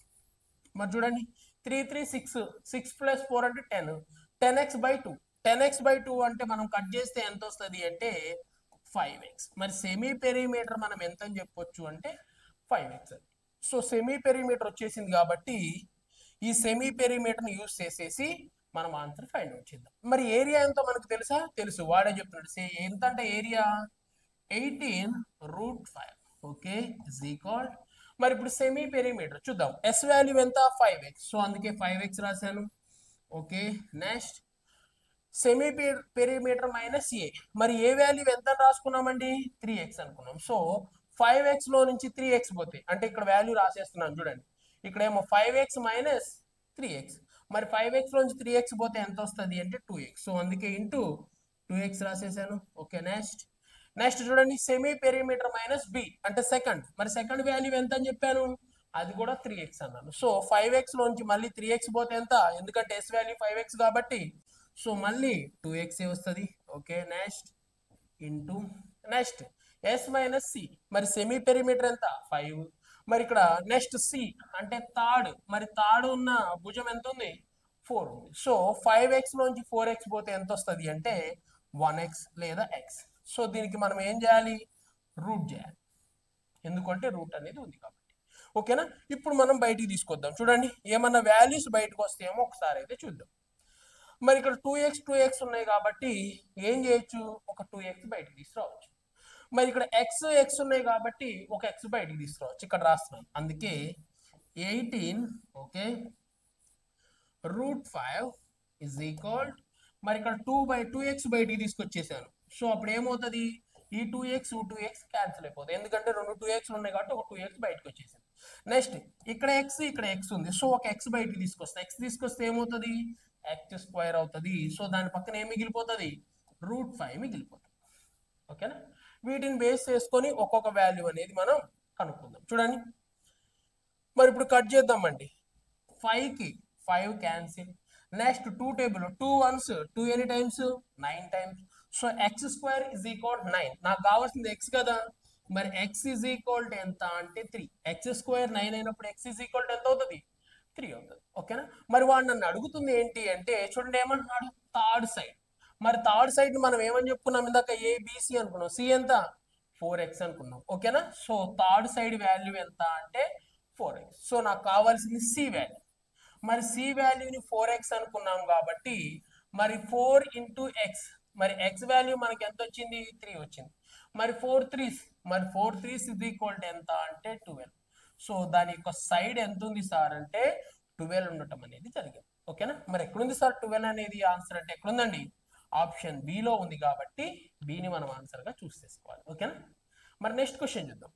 మరి చూడండి three three six six plus four అంటే ten ten x by two ten x by two అంటే మనం కట్ చేస్తే ఎంత వస్తుంది అంటే ఫైవ్ ఎక్స్ మరి సెమీ పెరిమీటర్ మనం ఎంత అని చెప్పొచ్చు అంటే ఫైవ్ ఎక్స్ అని సో సెమీ పెరిమీటర్ వచ్చేసింది కాబట్టి ఈ సెమీ పెరిమీటర్ని యూజ్ చేసేసి మనం ఆన్సర్ ఫైండ్ అవుట్ చేద్దాం మరి ఏరియా ఎంతో మనకు తెలుసా తెలుసు వాడే చెప్తున్నాడు సే ఎంత అంటే area eighteen root five okay is equal మరి ఇప్పుడు సెమీ పెరిమీటర్ చూద్దాం ఎస్ వాల్యూ ఎంత ఫైవ్ ఎక్స్ సో అందుకే ఫైవ్ ఎక్స్ రాశాను okay next semi perimeter minus a మరి ఏ వాల్యూ ఎంత అని రాసుకున్నామండి త్రీ ఎక్స్ అనుకున్నాం సో ఫైవ్ ఎక్స్ లో నుంచి త్రీ ఎక్స్ పోతే అంటే ఇక్కడ వాల్యూ రాసేస్తున్నాను చూడండి ఇక్కడ ఏమో five x minus three x మరి ఫైవ్ ఎక్స్ నుంచి త్రీ ఎక్స్ పోతే ఎంత వస్తుంది అంటే టూ ఎక్స్ సో అందుకే ఇంటూ టూ ఎక్స్ రాసేసాను ఓకే నెక్స్ట్ నెక్స్ట్ చూడండి సెమీ పెరిమీటర్ మైనస్ బి అంటే సెకండ్ మరి సెకండ్ వాల్యూ ఎంత అని చెప్పాను అది కూడా త్రీ ఎక్స్ అన్నాను సో ఫైవ్ ఎక్స్ లోంచి మళ్ళీ త్రీ ఎక్స్ పోతే ఎంత ఎందుకంటే ఎస్ వాల్యూ ఫైవ్ ఎక్స్ కాబట్టి సో మళ్ళీ టూ ఎక్స్ వస్తుంది okay next into next s minus c మరి సెమీ పెరిమీటర్ ఎంత ఫైవ్ మరి ఇక్కడ నెక్స్ట్ సి అంటే థర్డ్ మరి థర్డ్ ఉన్న భుజం ఎంత ఉంది ఫోర్ ఉంది సో ఫైవ్ ఎక్స్ నుంచి ఫోర్ ఎక్స్ పోతే ఎంత వస్తుంది అంటే వన్ ఎక్స్ లేదా ఎక్స్ సో దీనికి మనం ఏం చేయాలి రూట్ చేయాలి ఎందుకంటే రూట్ అనేది ఉంది కాబట్టి ఓకేనా ఇప్పుడు మనం బయటికి తీసుకొద్దాం చూడండి ఏమన్నా వాల్యూస్ బయటకు వస్తేమో ఒకసారి అయితే చూద్దాం మరి ఇక్కడ టూ ఎక్స్ టూ ఎక్స్ ఉన్నాయి కాబట్టి ఏం చేయొచ్చు ఒక టూ ఎక్స్ బయటికి తీసుకురావచ్చు మరి ఇక్కడ ఎక్స్ ఎక్స్ ఉన్నాయి కాబట్టి ఒక ఎక్స్ బయటికి తీసుకురావచ్చు ఇక్కడ రాస్తున్నాను అందుకే eighteen okay root five is equal మరి ఇక్కడ టూ బై టూ ఎక్స్ బయటికి తీసుకొచ్చేసాను సో అప్పుడు ఏమవుతుంది ఈ two x two x cancel అయిపోతుంది ఎందుకంటే రెండు టూ ఎక్స్ ఉన్నాయి కాబట్టి ఒక టూ ఎక్స్ బయటకు వచ్చేసింది నెక్స్ట్ ఇక్కడ ఎక్స్ ఇక్కడ ఎక్స్ ఉంది సో ఒక ఎక్స్ బయటికి తీసుకొస్తే ఎక్స్ తీసుకొస్తే ఏమవుతుంది ఎక్స్ స్క్వేర్ అవుతుంది సో దాని పక్కన ఏం మిగిలిపోతుంది రూట్ ఫైవ్ మిగిలిపోతుంది ఓకేనా వీటిని బేస్ చేసుకొని ఒక్కొక్క వాల్యూ అనేది మనం కనుక్కుందాం చూడండి మరి ఇప్పుడు కట్ చేద్దామండి ఫైవ్ కి five cancel next two table two ones two any times nine times so x square is equal nine నాకు కావాల్సింది ఎక్స్ కదా మరి ఎక్స్ ఇజ్ ఈక్వల్ టు ఎంత అంటే త్రీ ఎక్స్ స్క్వేర్ నైన్ అయినప్పుడు ఎక్స్ ఇజ్ ఈక్వల్ టు ఎంత అవుతుంది త్రీ అవుతుంది ఓకేనా మరి వాడు నన్ను అడుగుతుంది ఏంటి అంటే చూడండి ఏమంటున్నాడు థర్డ్ సైడ్ మరి థర్డ్ సైడ్ మనం ఏమని చెప్పుకున్నాం ఇందాక ఏబిసి అనుకున్నాం సి ఎంత ఫోర్ ఎక్స్ అనుకున్నాం ఓకేనా సో థర్డ్ సైడ్ వాల్యూ ఎంత అంటే ఫోర్ ఎక్స్ సో నాకు కావాల్సింది సి వాల్యూ మరి సి వాల్యూని ఫోర్ ఎక్స్ అనుకున్నాం కాబట్టి మరి ఫోర్ ఇంటూ ఎక్స్ మరి ఎక్స్ వాల్యూ మనకి ఎంత వచ్చింది త్రీ వచ్చింది మరి ఫోర్ త్రీస్ మరి ఫోర్ త్రీస్ ఇది ఈక్వల్ టు ఎంత అంటే ట్వెల్వ్ సో దాని యొక్క సైడ్ ఎంత ఉంది సార్ అంటే ట్వెల్వ్ ఉండటం అనేది జరిగింది ఓకేనా మరి ఎక్కడుంది సార్ ట్వెల్వ్ అనేది ఆన్సర్ అంటే ఎక్కడుందండి ఆప్షన్ బిలో ఉంది కాబట్టి బిని మనం ఆన్సర్ గా చూస్ చేసుకోవాలి ఓకేనా మరి నెక్స్ట్ క్వశ్చన్ చూద్దాం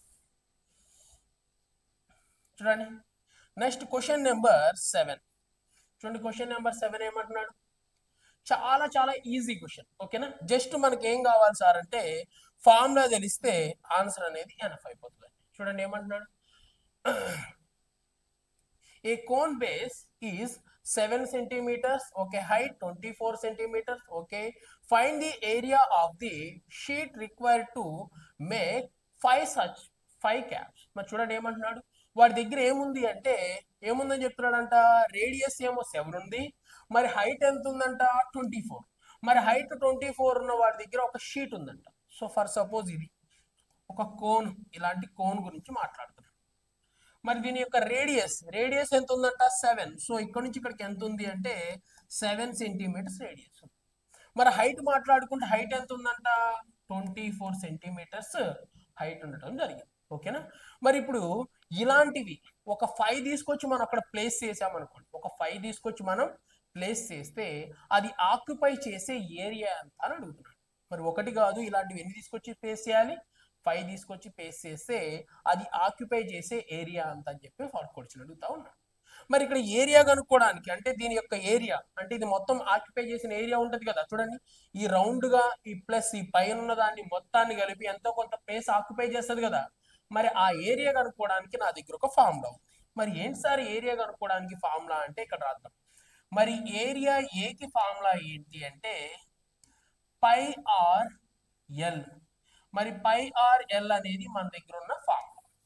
చూడండి నెక్స్ట్ క్వశ్చన్ నెంబర్ సెవెన్ చూడండి క్వశ్చన్ నెంబర్ సెవెన్ ఏమంటున్నాడు చాలా చాలా ఈజీ క్వశ్చన్ ఓకేనా జస్ట్ మనకి ఏం కావాలి సార్ అంటే ఫార్ములా తెలిస్తే ఆన్సర్ అనేది ఎనఫ్ అయిపోతుంది చూడండి ఏమంటున్నాడు a cone base is seven centimetres okay height twenty four centimetres okay find the area of the sheet required to make five such five caps మరి చూడండి ఏమంటున్నాడు వాడి దగ్గర ఏముంది అంటే ఏముందని చెప్తున్నాడంట రేడియస్ ఏమో సెవెన్ ఉంది మరి హైట్ ఎంత ఉందంట ట్వంటీ ఫోర్ మరి హైట్ ట్వంటీ ఫోర్ ఉన్న వాడి దగ్గర ఒక షీట్ ఉందంట సో ఫర్ సపోజ్ ఇది ఒక కోన్ ఇలాంటి కోన్ గురించి మాట్లాడుతున్నాం మరి దీని యొక్క రేడియస్ రేడియస్ ఎంత ఉందంట సెవెన్ సో ఇక్కడ నుంచి ఇక్కడికి ఎంత ఉంది అంటే సెవెన్ సెంటీమీటర్స్ రేడియస్ ఉంది మరి హైట్ మాట్లాడుకుంటే హైట్ ఎంత ఉందంట ట్వంటీ ఫోర్ సెంటీమీటర్స్ హైట్ ఉండటం జరిగింది ఓకేనా మరి ఇప్పుడు ఇలాంటివి ఒక ఫైవ్ తీసుకొచ్చి మనం అక్కడ ప్లేస్ చేసామనుకోండి ఒక ఫైవ్ తీసుకొచ్చి మనం ప్లేస్ చేస్తే అది ఆక్యుపై చేసే ఏరియా ఎంత అని అడుగుతున్నాడు మరి ఒకటి కాదు ఇలాంటివి ఎన్ని తీసుకొచ్చి ప్లేస్ చేయాలి ఫైవ్ తీసుకొచ్చి పేస్ చేస్తే అది ఆక్యుపై చేసే ఏరియా అంత అని చెప్పి ఫార్క్ క్వశ్చన్ అడుగుతా ఉన్నాడు మరి ఇక్కడ ఏరియా కనుక్కోవడానికి అంటే దీని యొక్క ఏరియా అంటే ఇది మొత్తం ఆక్యుపై చేసిన ఏరియా ఉంటది కదా చూడండి ఈ రౌండ్ గా ఈ ప్లస్ ఈ పైన ఉన్న దాన్ని మొత్తాన్ని కలిపి ఎంతో కొంత ప్లేస్ ఆక్యుపై చేస్తుంది కదా మరి ఆ ఏరియా కనుక్కోవడానికి నా దగ్గర ఒక ఫార్ములా ఉంది మరి ఏంటి సార్ ఏరియా కనుక్కోవడానికి ఫార్ములా అంటే ఇక్కడ రాద్దాం మరి ఏరియా ఏకి ఫార్ములా ఏంటి అంటే పై ఆర్ ఎల్ మరి పై ఆర్ ఎల్ అనేది మన దగ్గర ఉన్న ఫార్ములా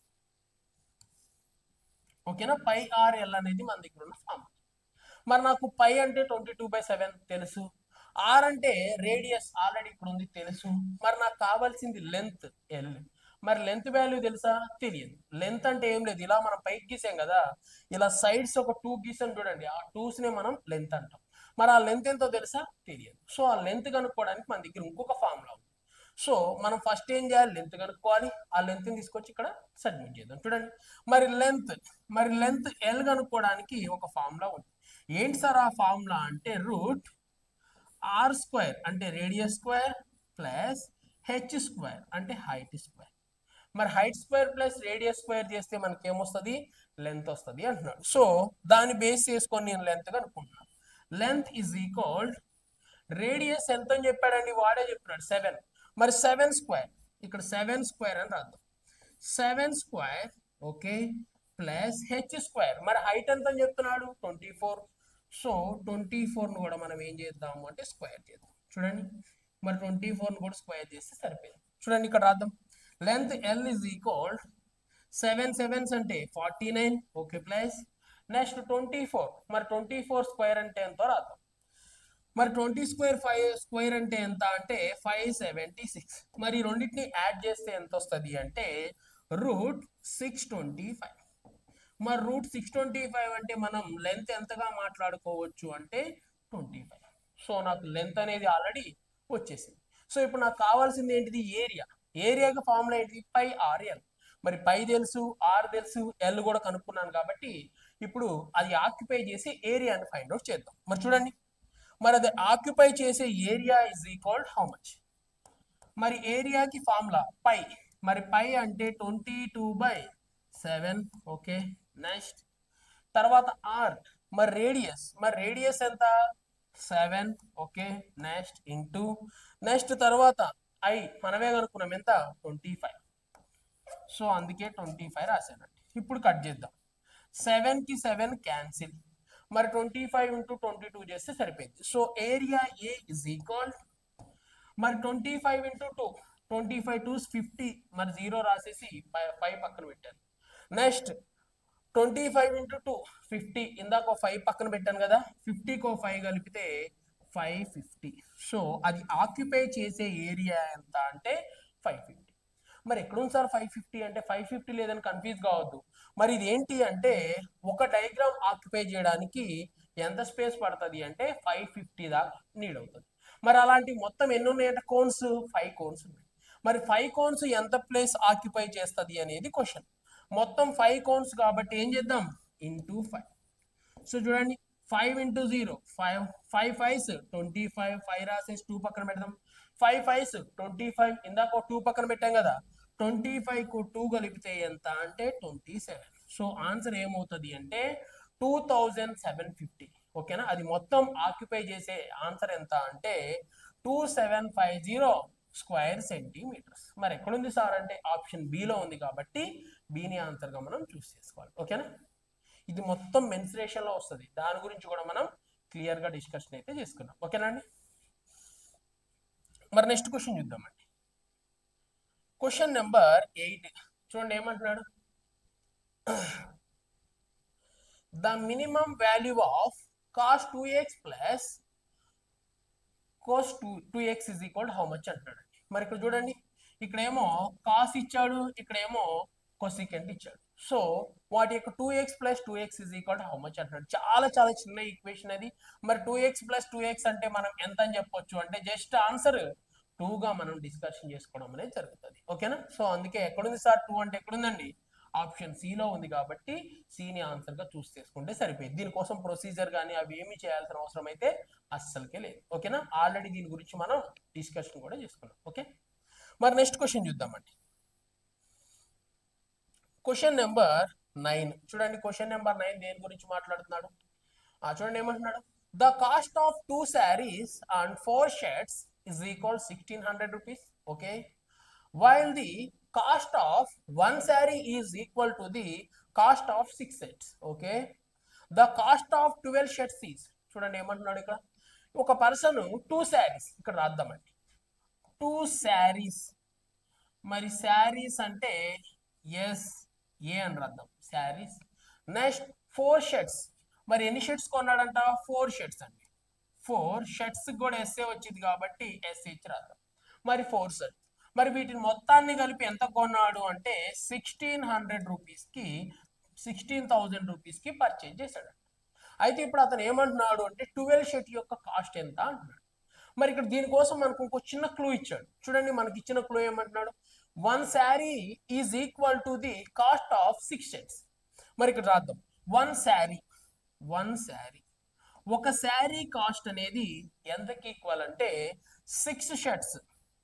ఓకేనా పై ఆర్ ఎల్ అనేది మన దగ్గర ఉన్న ఫార్ములా మరి నాకు పై అంటే ట్వంటీ టూ బై సెవెన్ తెలుసు ఆర్ అంటే రేడియస్ ఆల్రెడీ ఇక్కడ ఉంది తెలుసు మరి నాకు కావాల్సింది లెంత్ ఎల్ మరి లెంత్ వాల్యూ తెలుసా తెలియదు లెంత్ అంటే ఏం లేదు ఇలా మనం పైకి గీసాం కదా ఇలా సైడ్స్ ఒక టూ గీసాం చూడండి ఆ టూస్ నే మనం లెంత్ అంటాం మరి ఆ లెంత్ ఎంతో తెలుసా తెలియదు సో ఆ లెంత్ కనుక్కోవడానికి మన దగ్గర ఇంకొక ఫార్ములా ఉంది సో మనం ఫస్ట్ ఏం చేయాలి లెంత్ కనుక్కోవాలి ఆ లెంత్ తీసుకొచ్చి ఇక్కడ సబ్మిట్ చేద్దాం చూడండి మరి లెంత్ మరి లెంత్ ఎల్ కనుక్కోవడానికి ఒక ఫార్ములా ఉంది ఏంటి సార్ ఆ ఫార్ములా అంటే రూట్ ఆర్ స్క్వేర్ అంటే radius square plus h square అంటే హైట్ స్క్వేర్ మరి height square plus radius square చేస్తే మనకి ఏమొస్తుంది లెంత్ వస్తుంది అంటున్నాడు సో దాన్ని బేస్ చేసుకొని నేను లెంత్ కనుక్కుంటున్నాను లెంత్ ఈజ్ ఈక్వల్ రేడియస్ ఎంత అని చెప్పాడండి వాడే చెప్పినాడు సెవెన్ మరి సెవెన్ స్క్వేర్ ఇక్కడ సెవెన్ స్క్వేర్ అని రాద్దాం seven square okay plus h square మరి హైట్ ఎంత అని చెప్తున్నాడు ట్వంటీ ఫోర్ సో ట్వంటీ ఫోర్ను కూడా మనం ఏం చేద్దాము అంటే స్క్వేర్ చేద్దాం చూడండి మరి ట్వంటీ ఫోర్ను కూడా స్క్వేర్ చేస్తే సరిపోయింది చూడండి ఇక్కడ రాద్దాం length l is equal seven sevens అంటే forty nine okay plus next twenty four మరి ట్వంటీ ఫోర్ స్క్వేర్ అంటే ఎంతో రాద్దాం మరి ట్వంటీ స్క్వేర్ ఫైవ్ స్క్వేర్ అంటే ఎంత అంటే ఫైవ్ సెవెంటీ సిక్స్ మరి ఈ రెండింటిని యాడ్ చేస్తే ఎంత వస్తుంది అంటే రూట్ సిక్స్ ట్వంటీ ఫైవ్ మరి రూట్ సిక్స్ ట్వంటీ ఫైవ్ అంటే మనం లెంత్ ఎంతగా మాట్లాడుకోవచ్చు అంటే ట్వంటీ ఫైవ్ సో నాకు లెంత్ అనేది ఆల్రెడీ వచ్చేసింది సో ఇప్పుడు నాకు కావాల్సింది ఏంటిది ఏరియా ఏరియాకి ఫార్ములా ఏంటిది పై ఆర్ ఎల్ మరి పై తెలుసు ఆర్ తెలుసు ఎల్ కూడా కనుక్కున్నాను కాబట్టి ఇప్పుడు అది ఆక్యుపై చేసి ఏరియాని ఫైండ్ అవుట్ చేద్దాం మరి చూడండి మరి అది ఆక్యుపై చేసే area is equal how much మరి ఏరియాకి ఫార్ములా పై మరి పై అంటే twenty two by seven okay next తర్వాత ఆర్ మరి రేడియస్ మరి రేడియస్ ఎంత seven okay next into next తర్వాత ఐ మనమే కనుక్కున్నాం ఎంత ట్వంటీ ఫైవ్ సో అందుకే ట్వంటీ ఫైవ్ రాశానండి ఇప్పుడు కట్ చేద్దాం సెవెన్కి సెవెన్ క్యాన్సిల్ మరి twenty five into twenty two చేస్తే సరిపోయింది so area a is equal మరి twenty five into two twenty five two fifty మరి జీరో రాసేసి ఫైవ్ పక్కన పెట్టాను next twenty five into two fifty ఇందాక ఫైవ్ పక్కన పెట్టాను కదా ఫిఫ్టీకి ఫైవ్ కలిపితే ఫైవ్ ఫిఫ్టీ సో అది ఆక్యుపై చేసే ఏరియా ఎంత అంటే ఫైవ్ ఫిఫ్టీ మరి ఎక్కడుంది సార్ ఫైవ్ ఫిఫ్టీ అంటే ఫైవ్ ఫిఫ్టీ లేదని కన్ఫ్యూజ్ కావద్దు మరి ఇది ఏంటి అంటే ఒక డయాగ్రామ్ ఆక్యుపై చేయడానికి ఎంత స్పేస్ పడుతుంది అంటే ఫైవ్ ఫిఫ్టీ దాకా నీడ్ అవుతుంది మరి అలాంటి మొత్తం ఎన్ని ఉన్నాయంటే కోన్స్ ఫైవ్ కోన్స్ ఉన్నాయి మరి ఫైవ్ కోన్స్ ఎంత ప్లేస్ ఆక్యుపై చేస్తుంది అనేది క్వశ్చన్ మొత్తం ఫైవ్ కోన్స్ కాబట్టి ఏం చేద్దాం ఇంటూ ఫైవ్ సో చూడండి five into zero five five fives twenty five five రాసేసి టూ పక్కన పెడదాం ఫైవ్ ఫైవ్స్ ట్వంటీ ఫైవ్ ఇందాక టూ పక్కన పెట్టాం కదా ట్వంటీ ఫైవ్ కు టూ కలిపితే ఎంత అంటే ట్వంటీ సెవెన్ సో ఆన్సర్ ఏమవుతుంది అంటే టూ థౌజండ్ సెవెన్ ఫిఫ్టీ ఓకేనా అది మొత్తం ఆక్యుపై చేసే ఆన్సర్ ఎంత అంటే two seven five zero square centimetres మరి ఎక్కడుంది సార్ అంటే ఆప్షన్ బిలో ఉంది కాబట్టి బీని ఆన్సర్గా మనం చూస్ చేసుకోవాలి ఓకేనా ఇది మొత్తం మెన్సురేషన్ లో వస్తుంది దాని గురించి కూడా మనం క్లియర్ గా డిస్కషన్ అయితే చేసుకున్నాం ఓకేనా అండి మరి నెక్స్ట్ క్వశ్చన్ చూద్దామండి క్వశ్చన్ నెంబర్ ఎయిట్ చూడండి ఏమంటున్నాడు the minimum value of cos two x plus cos two two x is equal how much అంటున్నాడు మరి ఇక్కడ చూడండి ఇక్కడేమో కాస్ ఇచ్చాడు ఇక్కడేమో కొసికెంట్ ఇచ్చాడు సో వాటి యొక్క two x plus two x is equal how much అంటున్నాడు చాలా చాలా చిన్న ఈక్వేషన్ అది మరి two x plus two x అంటే మనం ఎంత అని చెప్పొచ్చు అంటే జస్ట్ ఆన్సర్ గా మనం డిస్కషన్ చేసుకోవడం అనేది జరుగుతుంది ఓకేనా సో అందుకే ఎక్కడుంది సార్ టూ అంటే ఎక్కడుందండి ఆప్షన్ లో ఉంది కాబట్టి సిని ఆన్సర్ గా చూస్ చేసుకుంటే సరిపోయింది దీనికోసం ప్రొసీజర్ కానీ అవి ఏమి చేయాల్సిన అవసరం అయితే అస్సలకే లేదు ఓకేనా ఆల్రెడీ దీని గురించి మనం డిస్కషన్ కూడా చేసుకున్నాం ఓకే మరి నెక్స్ట్ క్వశ్చన్ చూద్దామండి క్వశ్చన్ నెంబర్ నైన్ చూడండి క్వశ్చన్ నెంబర్ నైన్ దేని గురించి మాట్లాడుతున్నాడు ఆ చూడండి ఏమంటున్నాడు the cost of two saris and four shirts is equal sixteen hundred rupees okay while the cost of one sari is equal to the cost of six sets okay the cost of twelve shirts is చూడండి ఏమంటున్నాడు ఇక్కడ ఒక పర్సన్ టూ శారీస్ ఇక్కడ రాద్దామండి టూ శారీస్ మరి శారీస్ అంటే ఎస్ ఏ అని రాద్దాం శారీస్ నెక్స్ట్ ఫోర్ షర్ట్స్ మరి ఎన్ని షర్ట్స్ కొన్నాడంట ఫోర్ షర్ట్స్ అండి ఫోర్ షర్ట్స్ కూడా ఎస్ఏ వచ్చింది కాబట్టి ఎస్హెచ్ రాద్దాం మరి ఫోర్ షర్ట్స్ మరి వీటిని మొత్తాన్ని కలిపి ఎంత కొన్నాడు అంటే సిక్స్టీన్ హండ్రెడ్ రూపీస్కి సిక్స్టీన్ థౌజండ్ రూపీస్కి పర్చేజ్ చేశాడు అయితే ఇప్పుడు అతను ఏమంటున్నాడు అంటే ట్వెల్వ్ షర్ట్ యొక్క కాస్ట్ ఎంత అంటున్నాడు మరి ఇక్కడ దీనికోసం మనకు ఇంకో చిన్న క్లూ ఇచ్చాడు చూడండి మనకి ఇచ్చిన క్లూ ఏమంటున్నాడు one sari is equal to the cost of six shirts మరి ఇక్కడ రాద్దాం వన్ శారీ వన్ శారీ ఒక శారీ కాస్ట్ అనేది ఎంతకి ఈక్వల్ అంటే సిక్స్ షర్ట్స్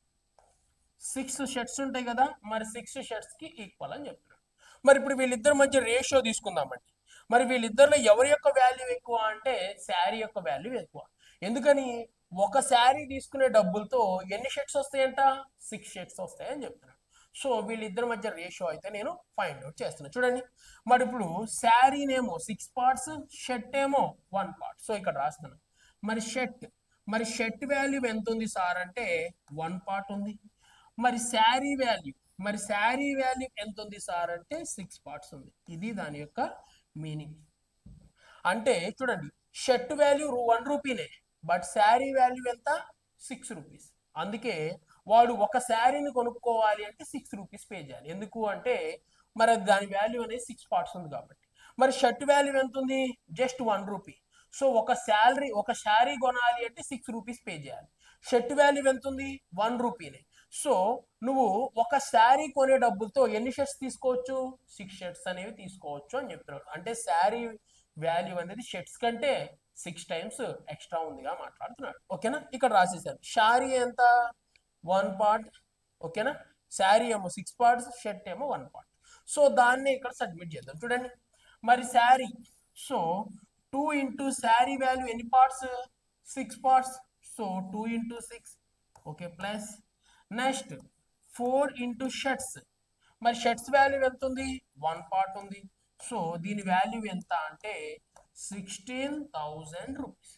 సిక్స్ షర్ట్స్ ఉంటాయి కదా మరి సిక్స్ షర్ట్స్ కి ఈక్వల్ అని చెప్తున్నాడు మరి ఇప్పుడు వీళ్ళిద్దరి మధ్య రేషియో తీసుకుందామండి మరి వీళ్ళిద్దరిలో ఎవరి యొక్క వాల్యూ ఎక్కువ అంటే శారీ యొక్క వాల్యూ ఎక్కువ ఎందుకని ఒక శారీ తీసుకునే డబ్బులతో ఎన్ని షర్ట్స్ వస్తాయంట సిక్స్ షర్ట్స్ వస్తాయని చెప్తున్నాడు సో వీళ్ళిద్దరి మధ్య రేషియో అయితే నేను ఫైండ్ అవుట్ చేస్తున్నాను చూడండి మరి ఇప్పుడు శారీనేమో సిక్స్ పార్ట్స్ షర్ట్ ఏమో వన్ పార్ట్ సో ఇక్కడ రాస్తున్నాను మరి షర్ట్ మరి షర్ట్ వాల్యూ ఎంత ఉంది సార్ అంటే వన్ పార్ట్ ఉంది మరి శారీ వాల్యూ మరి శారీ వాల్యూ ఎంత ఉంది సార్ అంటే సిక్స్ పార్ట్స్ ఉంది ఇది దాని యొక్క మీనింగ్ అంటే చూడండి షర్ట్ వాల్యూ వన్ రూపీనే బట్ శారీ వాల్యూ ఎంత సిక్స్ రూపీస్ అందుకే వాడు ఒక శారీని కొనుక్కోవాలి అంటే సిక్స్ రూపీస్ పే చేయాలి ఎందుకు అంటే మరి దాని వాల్యూ అనేది సిక్స్ పార్ట్స్ ఉంది కాబట్టి మరి షర్ట్ వాల్యూ ఎంత ఉంది జస్ట్ వన్ రూపీ సో ఒక శాలరీ ఒక శారీ కొనాలి అంటే సిక్స్ రూపీస్ పే చేయాలి షర్ట్ వాల్యూ ఎంత ఉంది వన్ రూపీనే సో నువ్వు ఒక శారీ కొనే డబ్బులతో ఎన్ని షర్ట్స్ తీసుకోవచ్చు సిక్స్ షర్ట్స్ అనేవి తీసుకోవచ్చు అని చెప్తున్నాడు అంటే శారీ వాల్యూ అనేది షర్ట్స్ కంటే సిక్స్ టైమ్స్ ఎక్స్ట్రా ఉందిగా మాట్లాడుతున్నాడు ఓకేనా ఇక్కడ రాసేసాను శారీ ఎంత వన్ పార్ట్ ఓకేనా శారీ ఏమో సిక్స్ పార్ట్స్ షర్ట్ ఏమో వన్ పార్ట్ సో దాన్ని ఇక్కడ సబ్మిట్ చేద్దాం చూడండి మరి sari so two into sari value ఎన్ని parts six parts so two into six okay plus next four into shirts మరి షర్ట్స్ వాల్యూ ఎంత ఉంది వన్ పార్ట్ ఉంది సో దీని వాల్యూ ఎంత అంటే సిక్స్టీన్ థౌజండ్ రూపీస్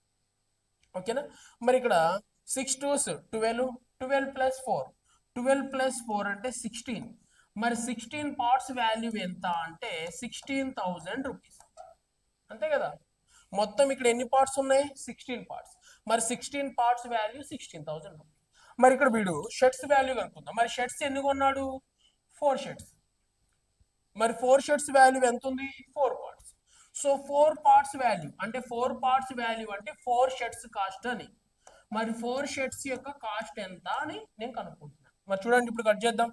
ఓకేనా మరి ఇక్కడ six twos twelve twelve plus four twelve plus four అంటే సిక్స్టీన్ మరి సిక్స్టీన్ పార్ట్స్ వాల్యూ ఎంత అంటే సిక్స్టీన్ థౌజండ్ రూపీస్ అంతే కదా మొత్తం ఇక్కడ ఎన్ని పార్ట్స్ ఉన్నాయి సిక్స్టీన్ పార్ట్స్ మరి sixteen parts value sixteen thousand rupees మరి ఇక్కడ వీడు షర్ట్స్ వాల్యూ కనుక్కుందాం మరి షర్ట్స్ ఎన్ని కొన్నాడు ఫోర్ షర్ట్స్ మరి ఫోర్ షర్ట్స్ వాల్యూ ఎంత ఉంది four parts so four parts value అంటే ఫోర్ పార్ట్స్ వాల్యూ అంటే ఫోర్ షర్ట్స్ కాస్ట్ అని మరి ఫోర్ షర్ట్స్ యొక్క కాస్ట్ ఎంత అని నేను కనుక్కుంటున్నాను మరి చూడండి ఇప్పుడు కట్ చేద్దాం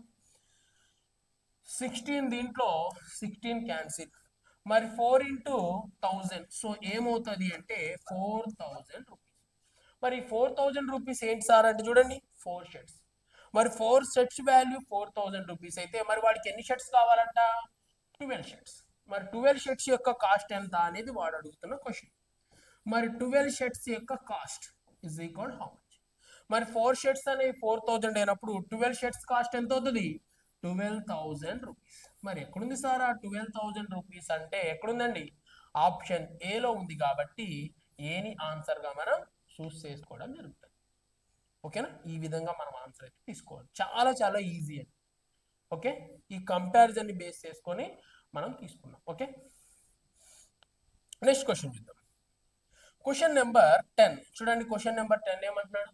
సిక్స్టీన్ దీంట్లో సిక్స్టీన్ క్యాన్సిల్ మరి ఫోర్ ఇంటూ థౌజండ్ సో ఏమవుతుంది అంటే ఫోర్ థౌజండ్ రూపీస్ మరి ఫోర్ థౌజండ్ రూపీస్ ఏంటి సార్ అంటే చూడండి ఫోర్ షర్ట్స్ మరి four shirts value four thousand rupees అయితే మరి వాడికి ఎన్ని షర్ట్స్ కావాలంట ట్వెల్వ్ షర్ట్స్ మరి ట్వెల్వ్ షర్ట్స్ యొక్క కాస్ట్ ఎంత అనేది వాడు అడుగుతున్న క్వశ్చన్ మరి ట్వెల్వ్ షర్ట్స్ యొక్క cost is equal how much మరి ఫోర్ షర్ట్స్ అనేవి ఫోర్ థౌజండ్ అయినప్పుడు ట్వెల్వ్ షర్ట్స్ కాస్ట్ ఎంత అవుతుంది ట్వెల్వ్ థౌజండ్ రూపీస్ మరి ఎక్కడుంది సార్ ఆ ట్వెల్వ్ థౌజండ్ రూపీస్ అంటే ఎక్కడుందండి ఆప్షన్ ఏలో ఉంది కాబట్టి ఏని ఆన్సర్గా మనం చూస్ చేసుకోవడం జరుగుతుంది ఓకేనా ఈ విధంగా మనం ఆన్సర్ అయితే తీసుకోవాలి చాలా చాలా ఈజీ అండి ఓకే ఈ కంపారిజన్ని బేస్ చేసుకొని మనం తీసుకున్నాం ఓకే నెక్స్ట్ క్వశ్చన్ చూద్దాం క్వశ్చన్ నెంబర్ టెన్ చూడండి క్వశ్చన్ నెంబర్ టెన్ ఏమంటున్నాడు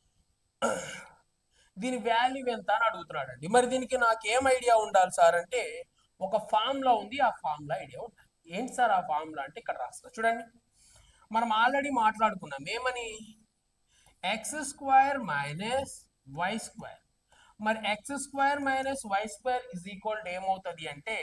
దీని వాల్యూ ఎంత అని అడుగుతున్నాడు అండి మరి దీనికి నాకు ఏం ఐడియా ఉండాలి సార్ అంటే ఒక ఫార్ములా ఉంది ఆ ఫార్ములా ఐడియా ఉండాలి ఏంటి సార్ ఆ ఫార్ములా అంటే ఇక్కడ రాస్తా చూడండి మనం ఆల్రెడీ మాట్లాడుకున్నాం ఏమని x square minus y square మరి x square minus y square is equal to ఏమవుతుంది అంటే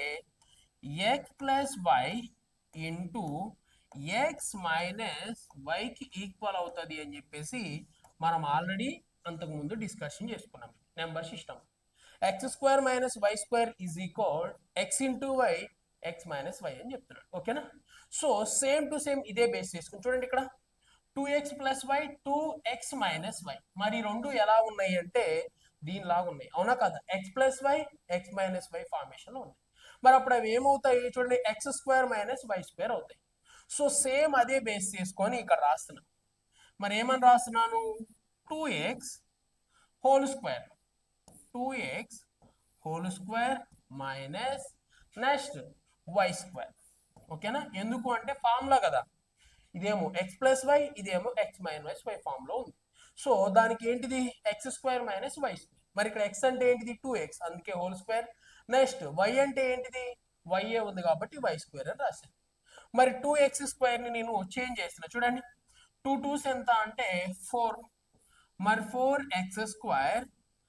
x plus y into x minus వైకి ఈక్వల్ అవుతుంది అని చెప్పేసి మనం ఆల్రెడీ అంతకుముందు డిస్కషన్ చేసుకున్నాం number system x square minus y square is equal x into y x minus y అని చెప్తున్నాడు ఓకేనా సో సేమ్ టు సేమ్ ఇదే బేస్ చేసుకుని చూడండి ఇక్కడ two x plus y two x minus why మరి ఈ రెండు ఎలా ఉన్నాయి అంటే దీనిలాగా ఉన్నాయి అవునా కదా x plus y x minus y formation ఉన్నాయి మరి అప్పుడు అవి ఏమవుతాయి చూడండి x square minus y square అవుతాయి సో సేమ్ అదే బేస్ చేసుకొని ఇక్కడ రాస్తున్నాను మరి ఏమని రాస్తున్నాను two x whole square two x whole square minus next y square ఓకేనా ఎందుకు అంటే ఫార్ములా కదా ఇదేమో ఎక్స్ ప్లస్ వై ఇదేమో ఎక్స్ మైనస్ వై ఫామ్ లో ఉంది సో దానికి ఏంటిది x square minus y square మరి ఇక్కడ ఎక్స్ అంటే ఏంటిది టూ ఎక్స్ అందుకే హోల్ స్క్వేర్ నెక్స్ట్ వై అంటే ఏంటిది వై ఏ ఉంది కాబట్టి వై స్క్వేర్ అని రాశాను మరి టూ ఎక్స్ స్క్వేర్ ని నేను చేంజ్ చేస్తున్నా చూడండి టూ టూస్ ఎంత అంటే ఫోర్ మరి four x square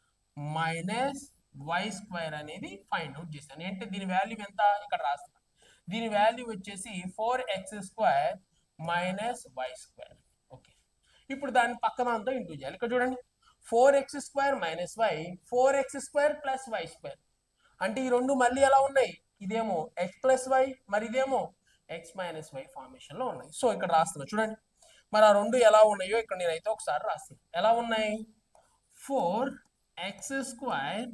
minus y square అనేది ఫైండ్ అవుట్ చేశాను ఏంటి దీని వాల్యూ ఎంత ఇక్కడ రాస్తాను దీని వాల్యూ వచ్చేసి four x square minus y square okay ఇప్పుడు దాని పక్కన అంతా ఇంటూ చేయాలి ఇక్కడ చూడండి four x square minus y four x square plus y square అంటే ఈ రెండు మళ్ళీ ఎలా ఉన్నాయి ఇదేమో ఎక్స్ ప్లస్ వై మరి ఇదేమో ఎక్స్ మైనస్ వై ఫార్మేషన్ లో ఉన్నాయి సో ఇక్కడ రాస్తున్నా చూడండి మరి ఆ రెండు ఎలా ఉన్నాయో ఇక్కడ నేనైతే ఒకసారి రాస్తాను ఎలా ఉన్నాయి four x square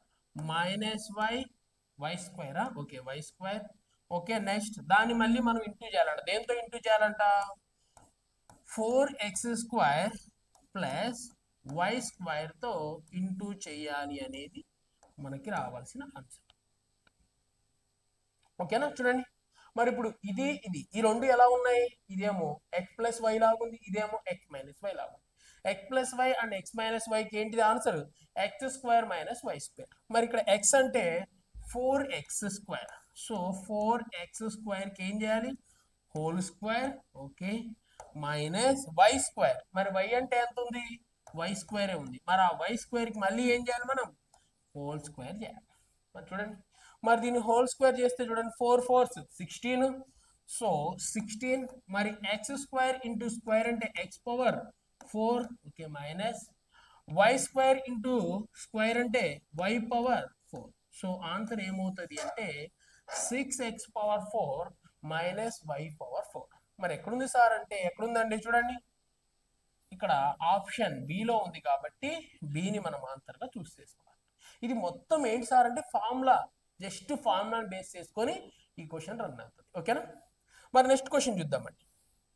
minus y y స్క్వేరా okay y square okay next దాన్ని మళ్ళీ మనం ఇంటూ చేయాలంట దేంతో ఇంటూ చేయాలంట four x square plus y స్క్వేర్తో ఇంటూ చేయాలి అనేది మనకి రావాల్సిన ఆన్సర్ ఓకేనా చూడండి మరి ఇప్పుడు ఇది ఇది ఈ రెండు ఎలా ఉన్నాయి ఇదేమో ఎక్స్ ప్లస్ వై లాగుంది ఇదేమో ఎక్స్ మైనస్ వై లాగుంది x plus y and x minus వైకి ఏంటిది answer x square minus y square మరి ఇక్కడ ఎక్స్ అంటే four x square so four x స్క్వేర్కి ఏం చేయాలి whole square okay minus y square మరి వై అంటే ఎంత ఉంది వై స్క్వేరే ఉంది మరి ఆ వై స్క్వేర్కి మళ్ళీ ఏం చేయాలి మనం హోల్ స్క్వేర్ చేయాలి మరి చూడండి మరి దీన్ని హోల్ స్క్వేర్ చేస్తే చూడండి four fours sixteen so sixteen మరి ఎక్స్ స్క్వేర్ ఇంటూ స్క్వేర్ అంటే x power four okay minus y square into square అంటే y power four so answer ఏమవుతుంది అంటే six x power four minus y power four మరి ఎక్కడుంది సార్ అంటే ఎక్కడుందండి చూడండి ఇక్కడ ఆప్షన్ బిలో ఉంది కాబట్టి బిని మనం ఆన్సర్గా చూస్ చేసుకోవాలి ఇది మొత్తం ఏంటి సార్ అంటే ఫార్ములా జస్ట్ ఫార్ములాని బేస్ చేసుకొని ఈ క్వశ్చన్ రన్ అవుతుంది ఓకేనా మరి నెక్స్ట్ క్వశ్చన్ చూద్దామండి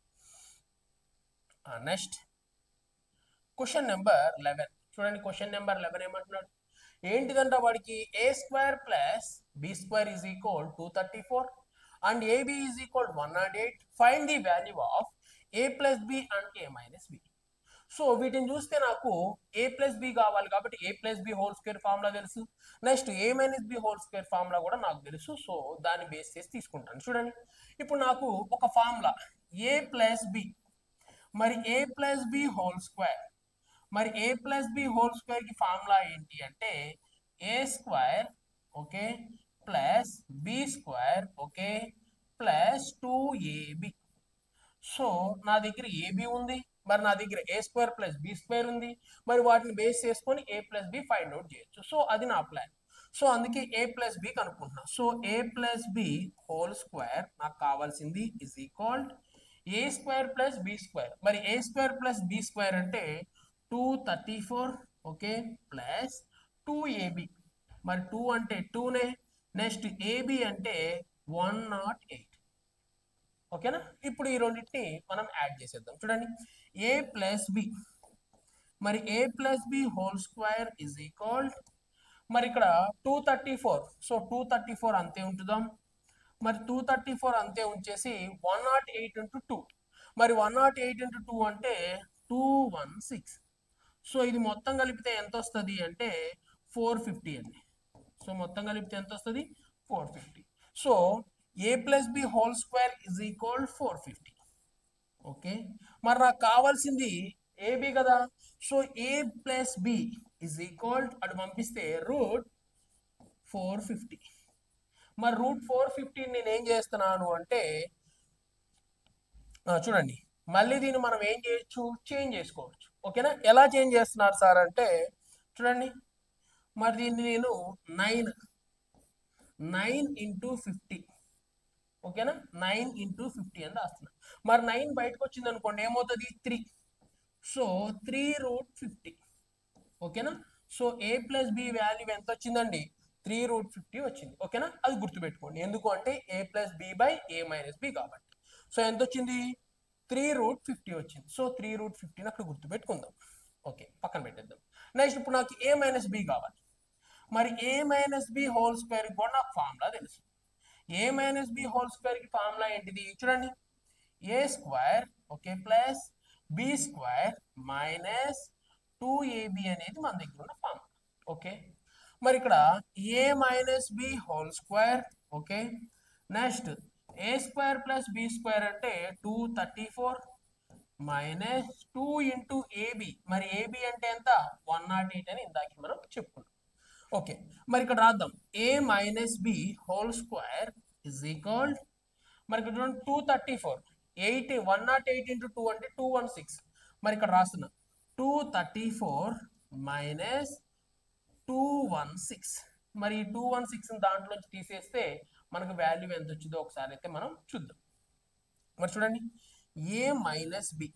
నెక్స్ట్ క్వశ్చన్ నెంబర్ లెవెన్ చూడండి క్వశ్చన్ నెంబర్ లెవెన్ ఏమంటున్నాడు ఏంటిదంట వాడికి A square plus B square is equal two thirty four and AB is equal one not eight find the value of A plus B and A minus B so వీటిని చూస్తే నాకు ఏ ప్లస్ బి కావాలి కాబట్టి A plus B whole square formula తెలుసు next A minus B whole square formula కూడా నాకు తెలుసు సో దాన్ని బేస్ చేసి తీసుకుంటాను చూడండి ఇప్పుడు నాకు ఒక ఫార్ములా ఏ ప్లస్ బి మరి A plus B whole square మరి A plus B whole square కి ఫార్ములా ఏంటి అంటే A square okay plus B square okay plus two AB so నా దగ్గర ఏబి ఉంది మరి నా దగ్గర A square plus B square ఉంది మరి వాటిని బేస్ చేసుకొని A plus B find out చేయొచ్చు సో అది నా ప్లాన్ సో అందుకే ఏ ప్లస్ బి కనుక్కుంటున్నా సో ఏ ప్లస్ బి హోల్ స్క్వేర్ నాకు కావాల్సింది is equal A square plus B square మరి A square plus B square అంటే two thirty four okay plus two AB మరి టూ అంటే టూనే నెక్స్ట్ ఏబి అంటే వన్ నాట్ ఎయిట్ ఓకేనా ఇప్పుడు ఈ రెండింటిని మనం యాడ్ చేసేద్దాం చూడండి ఏ ప్లస్ బి మరి A plus B whole square is equal మరి ఇక్కడ two thirty four so two thirty four అంతే ఉంచుదాం మరి టూ థర్టీ ఫోర్ అంతే ఉంచేసి one not eight into two మరి one not eight into two అంటే టూ వన్ సిక్స్ సో ఇది మొత్తం కలిపితే ఎంత వస్తుంది అంటే ఫోర్ ఫిఫ్టీ అండి సో మొత్తం కలిపితే ఎంత వస్తుంది four fifty so A plus B whole square is equal four fifty okay మరి నాకు కావాల్సింది ఏబి కదా so A plus B is equal అటు పంపిస్తే రూట్ ఫోర్ ఫిఫ్టీ మరి రూట్ ఫోర్ ఫిఫ్టీ నేను ఏం చేస్తున్నాను అంటే ఆ, చూడండి మళ్ళీ దీన్ని మనం ఏం చేయొచ్చు చేంజ్ చేసుకోవచ్చు ఓకేనా ఎలా చేంజ్ చేస్తున్నారు సార్ అంటే చూడండి మరి దీన్ని నేను నైన్ నైన్ ఇంటూ ఫిఫ్టీ ఓకేనా నైన్ ఇంటూ ఫిఫ్టీ అని రాస్తున్నా మరి నైన్ బయటకు వచ్చింది అనుకోండి ఏమవుతుంది three so three root fifty ఓకేనా సో ఏ ప్లస్ బి వాల్యూ ఎంత వచ్చిందండి త్రీ రూట్ ఫిఫ్టీ వచ్చింది ఓకేనా అది గుర్తుపెట్టుకోండి ఎందుకు అంటే A plus B by A minus B కాబట్టి సో ఎంత వచ్చింది త్రీ రూట్ ఫిఫ్టీ వచ్చింది సో త్రీ రూట్ ఫిఫ్టీని అక్కడ గుర్తుపెట్టుకుందాం ఓకే పక్కన పెట్టేద్దాం నెక్స్ట్ ఇప్పుడు నాకు ఏ మైనస్ బి కావాలి మరి A minus B whole square కూడా నాకు ఫార్ములా తెలుసు A minus B whole square కి ఫార్ములా ఏంటిది చూడండి A square okay plus B square minus two AB అనేది మన దగ్గర ఉన్న ఫార్ములా ఓకే మరి ఇక్కడ A minus B whole square okay next A square plus B square అంటే two thirty four minus two into AB మరి ఏబి అంటే ఎంత వన్ నాట్ ఎయిట్ అని ఇందాక మనం చెప్పుకున్నాం ఓకే మరి ఇక్కడ రాద్దాం A minus B whole square is equal మరి ఇక్కడ చూడండి two thirty four eight one not eight into two అంటే టూ వన్ సిక్స్ మరి ఇక్కడ రాస్తున్నా two thirty four minus two one six మరి ఈ టూ వన్ సిక్స్ దాంట్లోంచి తీసేస్తే మనకు వాల్యూ ఎంత వచ్చిందో ఒకసారి అయితే మనం చూద్దాం మరి చూడండి A minus B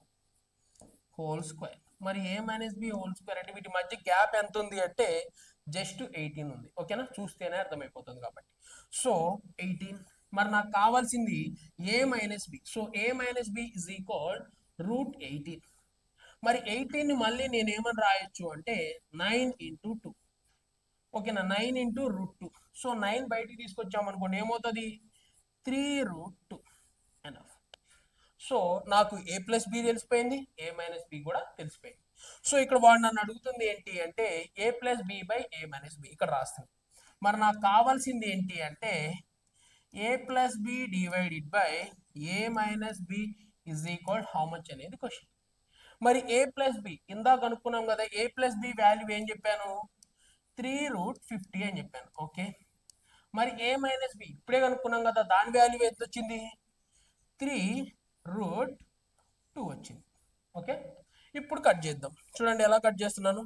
whole square మరి A minus B whole square అంటే వీటి మధ్య గ్యాప్ ఎంత ఉంది అంటే జస్ట్ ఎయిటీన్ ఉంది ఓకేనా చూస్తేనే అర్థమైపోతుంది కాబట్టి సో ఎయిటీన్ మరి నాకు కావాల్సింది A minus B so A minus B is equal root eighteen మరి ఎయిటీన్ మళ్ళీ నేను ఏమని రాయొచ్చు అంటే నైన్ ఇంటూ టూ ఓకేనా nine into root two so nine బయటికి తీసుకొచ్చాం అనుకోండి ఏమవుతుంది three root two enough so నాకు ఏ ప్లస్ బి తెలిసిపోయింది ఏ మైనస్ బి కూడా తెలిసిపోయింది సో ఇక్కడ వాడు నన్ను అడుగుతుంది ఏంటి అంటే A plus B by A minus B ఇక్కడ రాస్తుంది మరి నాకు కావాల్సింది ఏంటి అంటే A plus B divided by A minus B is equal how much అనేది క్వశ్చన్ మరి ఏ ప్లస్ బి ఇందాక అనుకున్నాం కదా ఏ ప్లస్ బి వాల్యూ ఏం చెప్పాను త్రీ రూట్ ఫిఫ్టీ అని చెప్పాను ఓకే మరి ఏ మైనస్ బి ఇప్పుడే కనుక్కున్నాం కదా దాని వాల్యూ ఎంత వచ్చింది త్రీ రూట్ టూ వచ్చింది ఓకే ఇప్పుడు కట్ చేద్దాం చూడండి ఎలా కట్ చేస్తున్నాను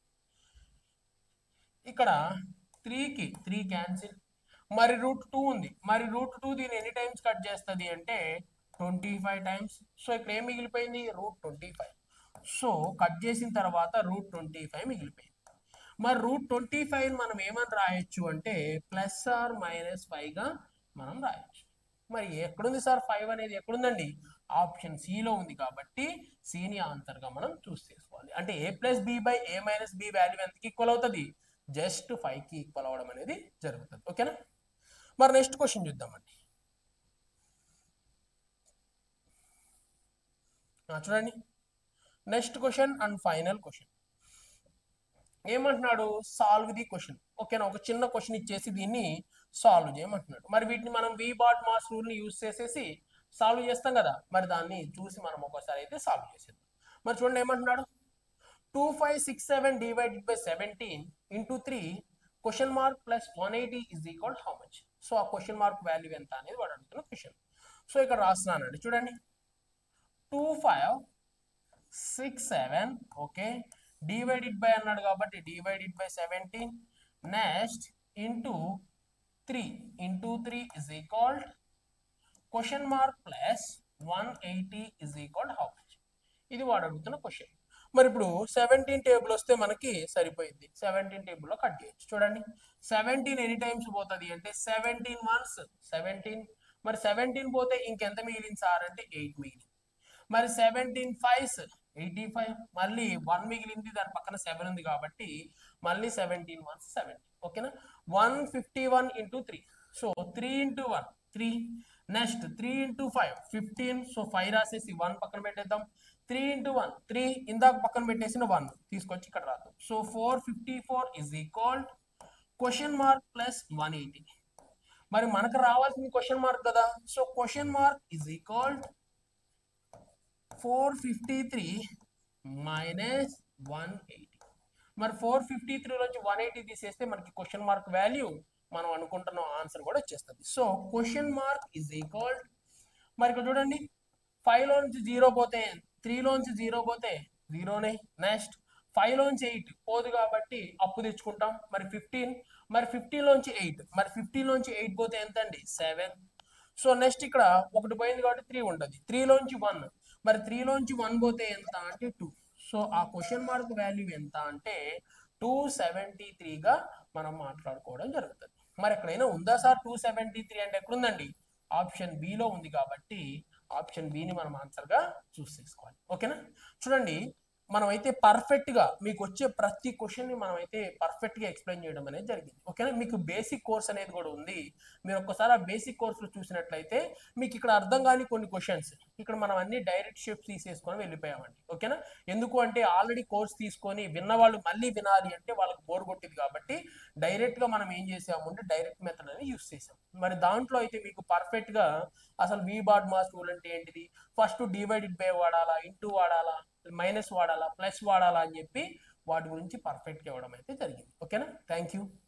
ఇక్కడ త్రీకి త్రీ క్యాన్సిల్ మరి రూట్ టూ ఉంది మరి రూట్ టూ దీన్ని ఎన్ని టైమ్స్ కట్ చేస్తుంది అంటే ట్వంటీ ఫైవ్ టైమ్స్ సో ఇక్కడ ఏం మిగిలిపోయింది root twenty five so cut చేసిన తర్వాత రూట్ ట్వంటీ ఫైవ్ మిగిలిపోయింది మరి రూట్ ట్వంటీ ఫైవ్ మనం ఏమని రాయొచ్చు అంటే ప్లస్ ఆర్ మైనస్ ఫైవ్గా మనం రాయొచ్చు మరి ఎక్కడుంది సార్ ఫైవ్ అనేది ఎక్కడుందండి ఆప్షన్ సిలో ఉంది కాబట్టి సిని ఆన్సర్గా మనం చూస్ చేసుకోవాలి అంటే A plus B by A minus B value ఎంతకి ఈక్వల్ అవుతుంది జస్ట్ ఫైవ్కి ఈక్వల్ అవ్వడం అనేది జరుగుతుంది ఓకేనా మరి నెక్స్ట్ క్వశ్చన్ చూద్దామండి ఆ, చూడండి next question and final question ఏమంటున్నాడు సాల్వ్ ది క్వశ్చన్ ఓకేనా ఒక చిన్న క్వశ్చన్ ఇచ్చేసి దీన్ని సాల్వ్ చేయమంటున్నాడు మరి వీటిని మనం వి బాట్ మాస్ రూల్ ని యూజ్ చేసేసి సాల్వ్ చేస్తాం కదా మరి దాన్ని చూసి మనం ఒకసారి అయితే సాల్వ్ చేసేద్దాం మరి చూడండి ఏమంటున్నాడు two five six seven divided by seventeen into three question mark plus one eighty is equal how much so ఆ క్వశ్చన్ మార్క్ వాల్యూ ఎంత అనేది వాడు అడుగుతున్న క్వశ్చన్ సో ఇక్కడ రాస్తున్నానండి చూడండి two five six seven okay divided by అన్నాడు కాబట్టి divided by seventeen next into three into three is equal question mark plus one eighty is equal how much ఇది వాడు అడుగుతున్న క్వశ్చన్ మరి ఇప్పుడు సెవెంటీన్ టేబుల్ వస్తే మనకి సరిపోయింది సెవెంటీన్ టేబుల్లో కట్ చేయొచ్చు చూడండి సెవెంటీన్ ఎనీ టైమ్స్ పోతుంది అంటే సెవెంటీన్ వన్స్ సెవెంటీన్ మరి సెవెంటీన్ పోతే ఇంకెంత మిగిలింది సార్ అంటే ఎయిట్ మిగిలింది మరి సెవెంటీన్ ఫైవ్స్ ఎయిటీ ఫైవ్ మళ్ళీ వన్ మిగిలింది దాని పక్కన సెవెన్ ఉంది కాబట్టి మళ్ళీ సెవెంటీన్ వన్స్ సెవెంటీన్ ఓకేనా one fifty one into three so three into one three next three into five fifteen so five రాసేసి వన్ పక్కన పెట్టేద్దాం త్రీ ఇంటూ వన్ త్రీ ఇందాక పక్కన పెట్టేసిన వన్ తీసుకొచ్చి ఇక్కడ రాద్దాం so four fifty four is equal question mark plus one eighty మరి మనకు రావాల్సింది క్వశ్చన్ మార్క్ కదా so question mark is equal four fifty three minus one eighty మరి ఫోర్ ఫిఫ్టీ త్రీలోంచి వన్ ఎయిటీ తీసేస్తే మనకి క్వశ్చన్ మార్క్ వాల్యూ మనం అనుకుంటున్న ఆన్సర్ కూడా వచ్చేస్తుంది so question mark is equal మరి ఇక్కడ చూడండి ఫైవ్ లోంచి జీరో పోతే త్రీలోంచి జీరో పోతే జీరోనే నెక్స్ట్ ఫైవ్ లోంచి ఎయిట్ పోదు కాబట్టి అప్పు తెచ్చుకుంటాం మరి ఫిఫ్టీన్ మరి ఫిఫ్టీన్ లోంచి ఎయిట్ మరి ఫిఫ్టీన్ లోంచి ఎయిట్ పోతే ఎంత అండి సెవెన్ సో నెక్స్ట్ ఇక్కడ ఒకటి పోయింది కాబట్టి త్రీ ఉంటుంది త్రీలోంచి వన్ మరి త్రీలోంచి వన్ పోతే ఎంత అంటే టూ సో ఆ క్వశ్చన్ మార్క్ వాల్యూ ఎంత అంటే టూ సెవెంటీ త్రీగా మనం మాట్లాడుకోవడం జరుగుతుంది మరి ఎక్కడైనా ఉందా సార్ టూ సెవెంటీ త్రీ అంటే ఎక్కడుందండి ఆప్షన్ బిలో ఉంది కాబట్టి ఆప్షన్ బిని మనం ఆన్సర్గా చూస్ చేసుకోవాలి ఓకేనా చూడండి మనం అయితే పర్ఫెక్ట్ గా మీకు వచ్చే ప్రతి క్వశ్చన్ ని మనం అయితే పర్ఫెక్ట్ గా ఎక్స్ప్లెయిన్ చేయడం అనేది జరిగింది ఓకేనా మీకు బేసిక్ కోర్స్ అనేది కూడా ఉంది మీరు ఒక్కసారి ఆ బేసిక్ కోర్స్ లో చూసినట్లయితే మీకు ఇక్కడ అర్థం కాని కొన్ని క్వశ్చన్స్ ఇక్కడ మనం అన్ని డైరెక్ట్ షిఫ్ట్ తీసేసుకొని వెళ్ళిపోయామండి ఓకేనా ఎందుకు అంటే ఆల్రెడీ కోర్స్ తీసుకొని విన్న వాళ్ళు మళ్ళీ వినాలి అంటే వాళ్ళకి బోర్ కొట్టింది కాబట్టి డైరెక్ట్ గా మనం ఏం చేసాము అంటే డైరెక్ట్ మెథడ్ అనేది యూస్ చేసాం మరి దాంట్లో అయితే మీకు పర్ఫెక్ట్ గా అసలు వి బాడ్ మాస్ రూల్ అంటే ఏంటిది ఫస్ట్ డివైడెడ్ బై వాడాలా ఇంటూ వాడాలా మైనస్ వాడాలా ప్లస్ వాడాలా అని చెప్పి వాటి గురించి పర్ఫెక్ట్గా ఇవ్వడం అయితే జరిగింది ఓకేనా థ్యాంక్ యూ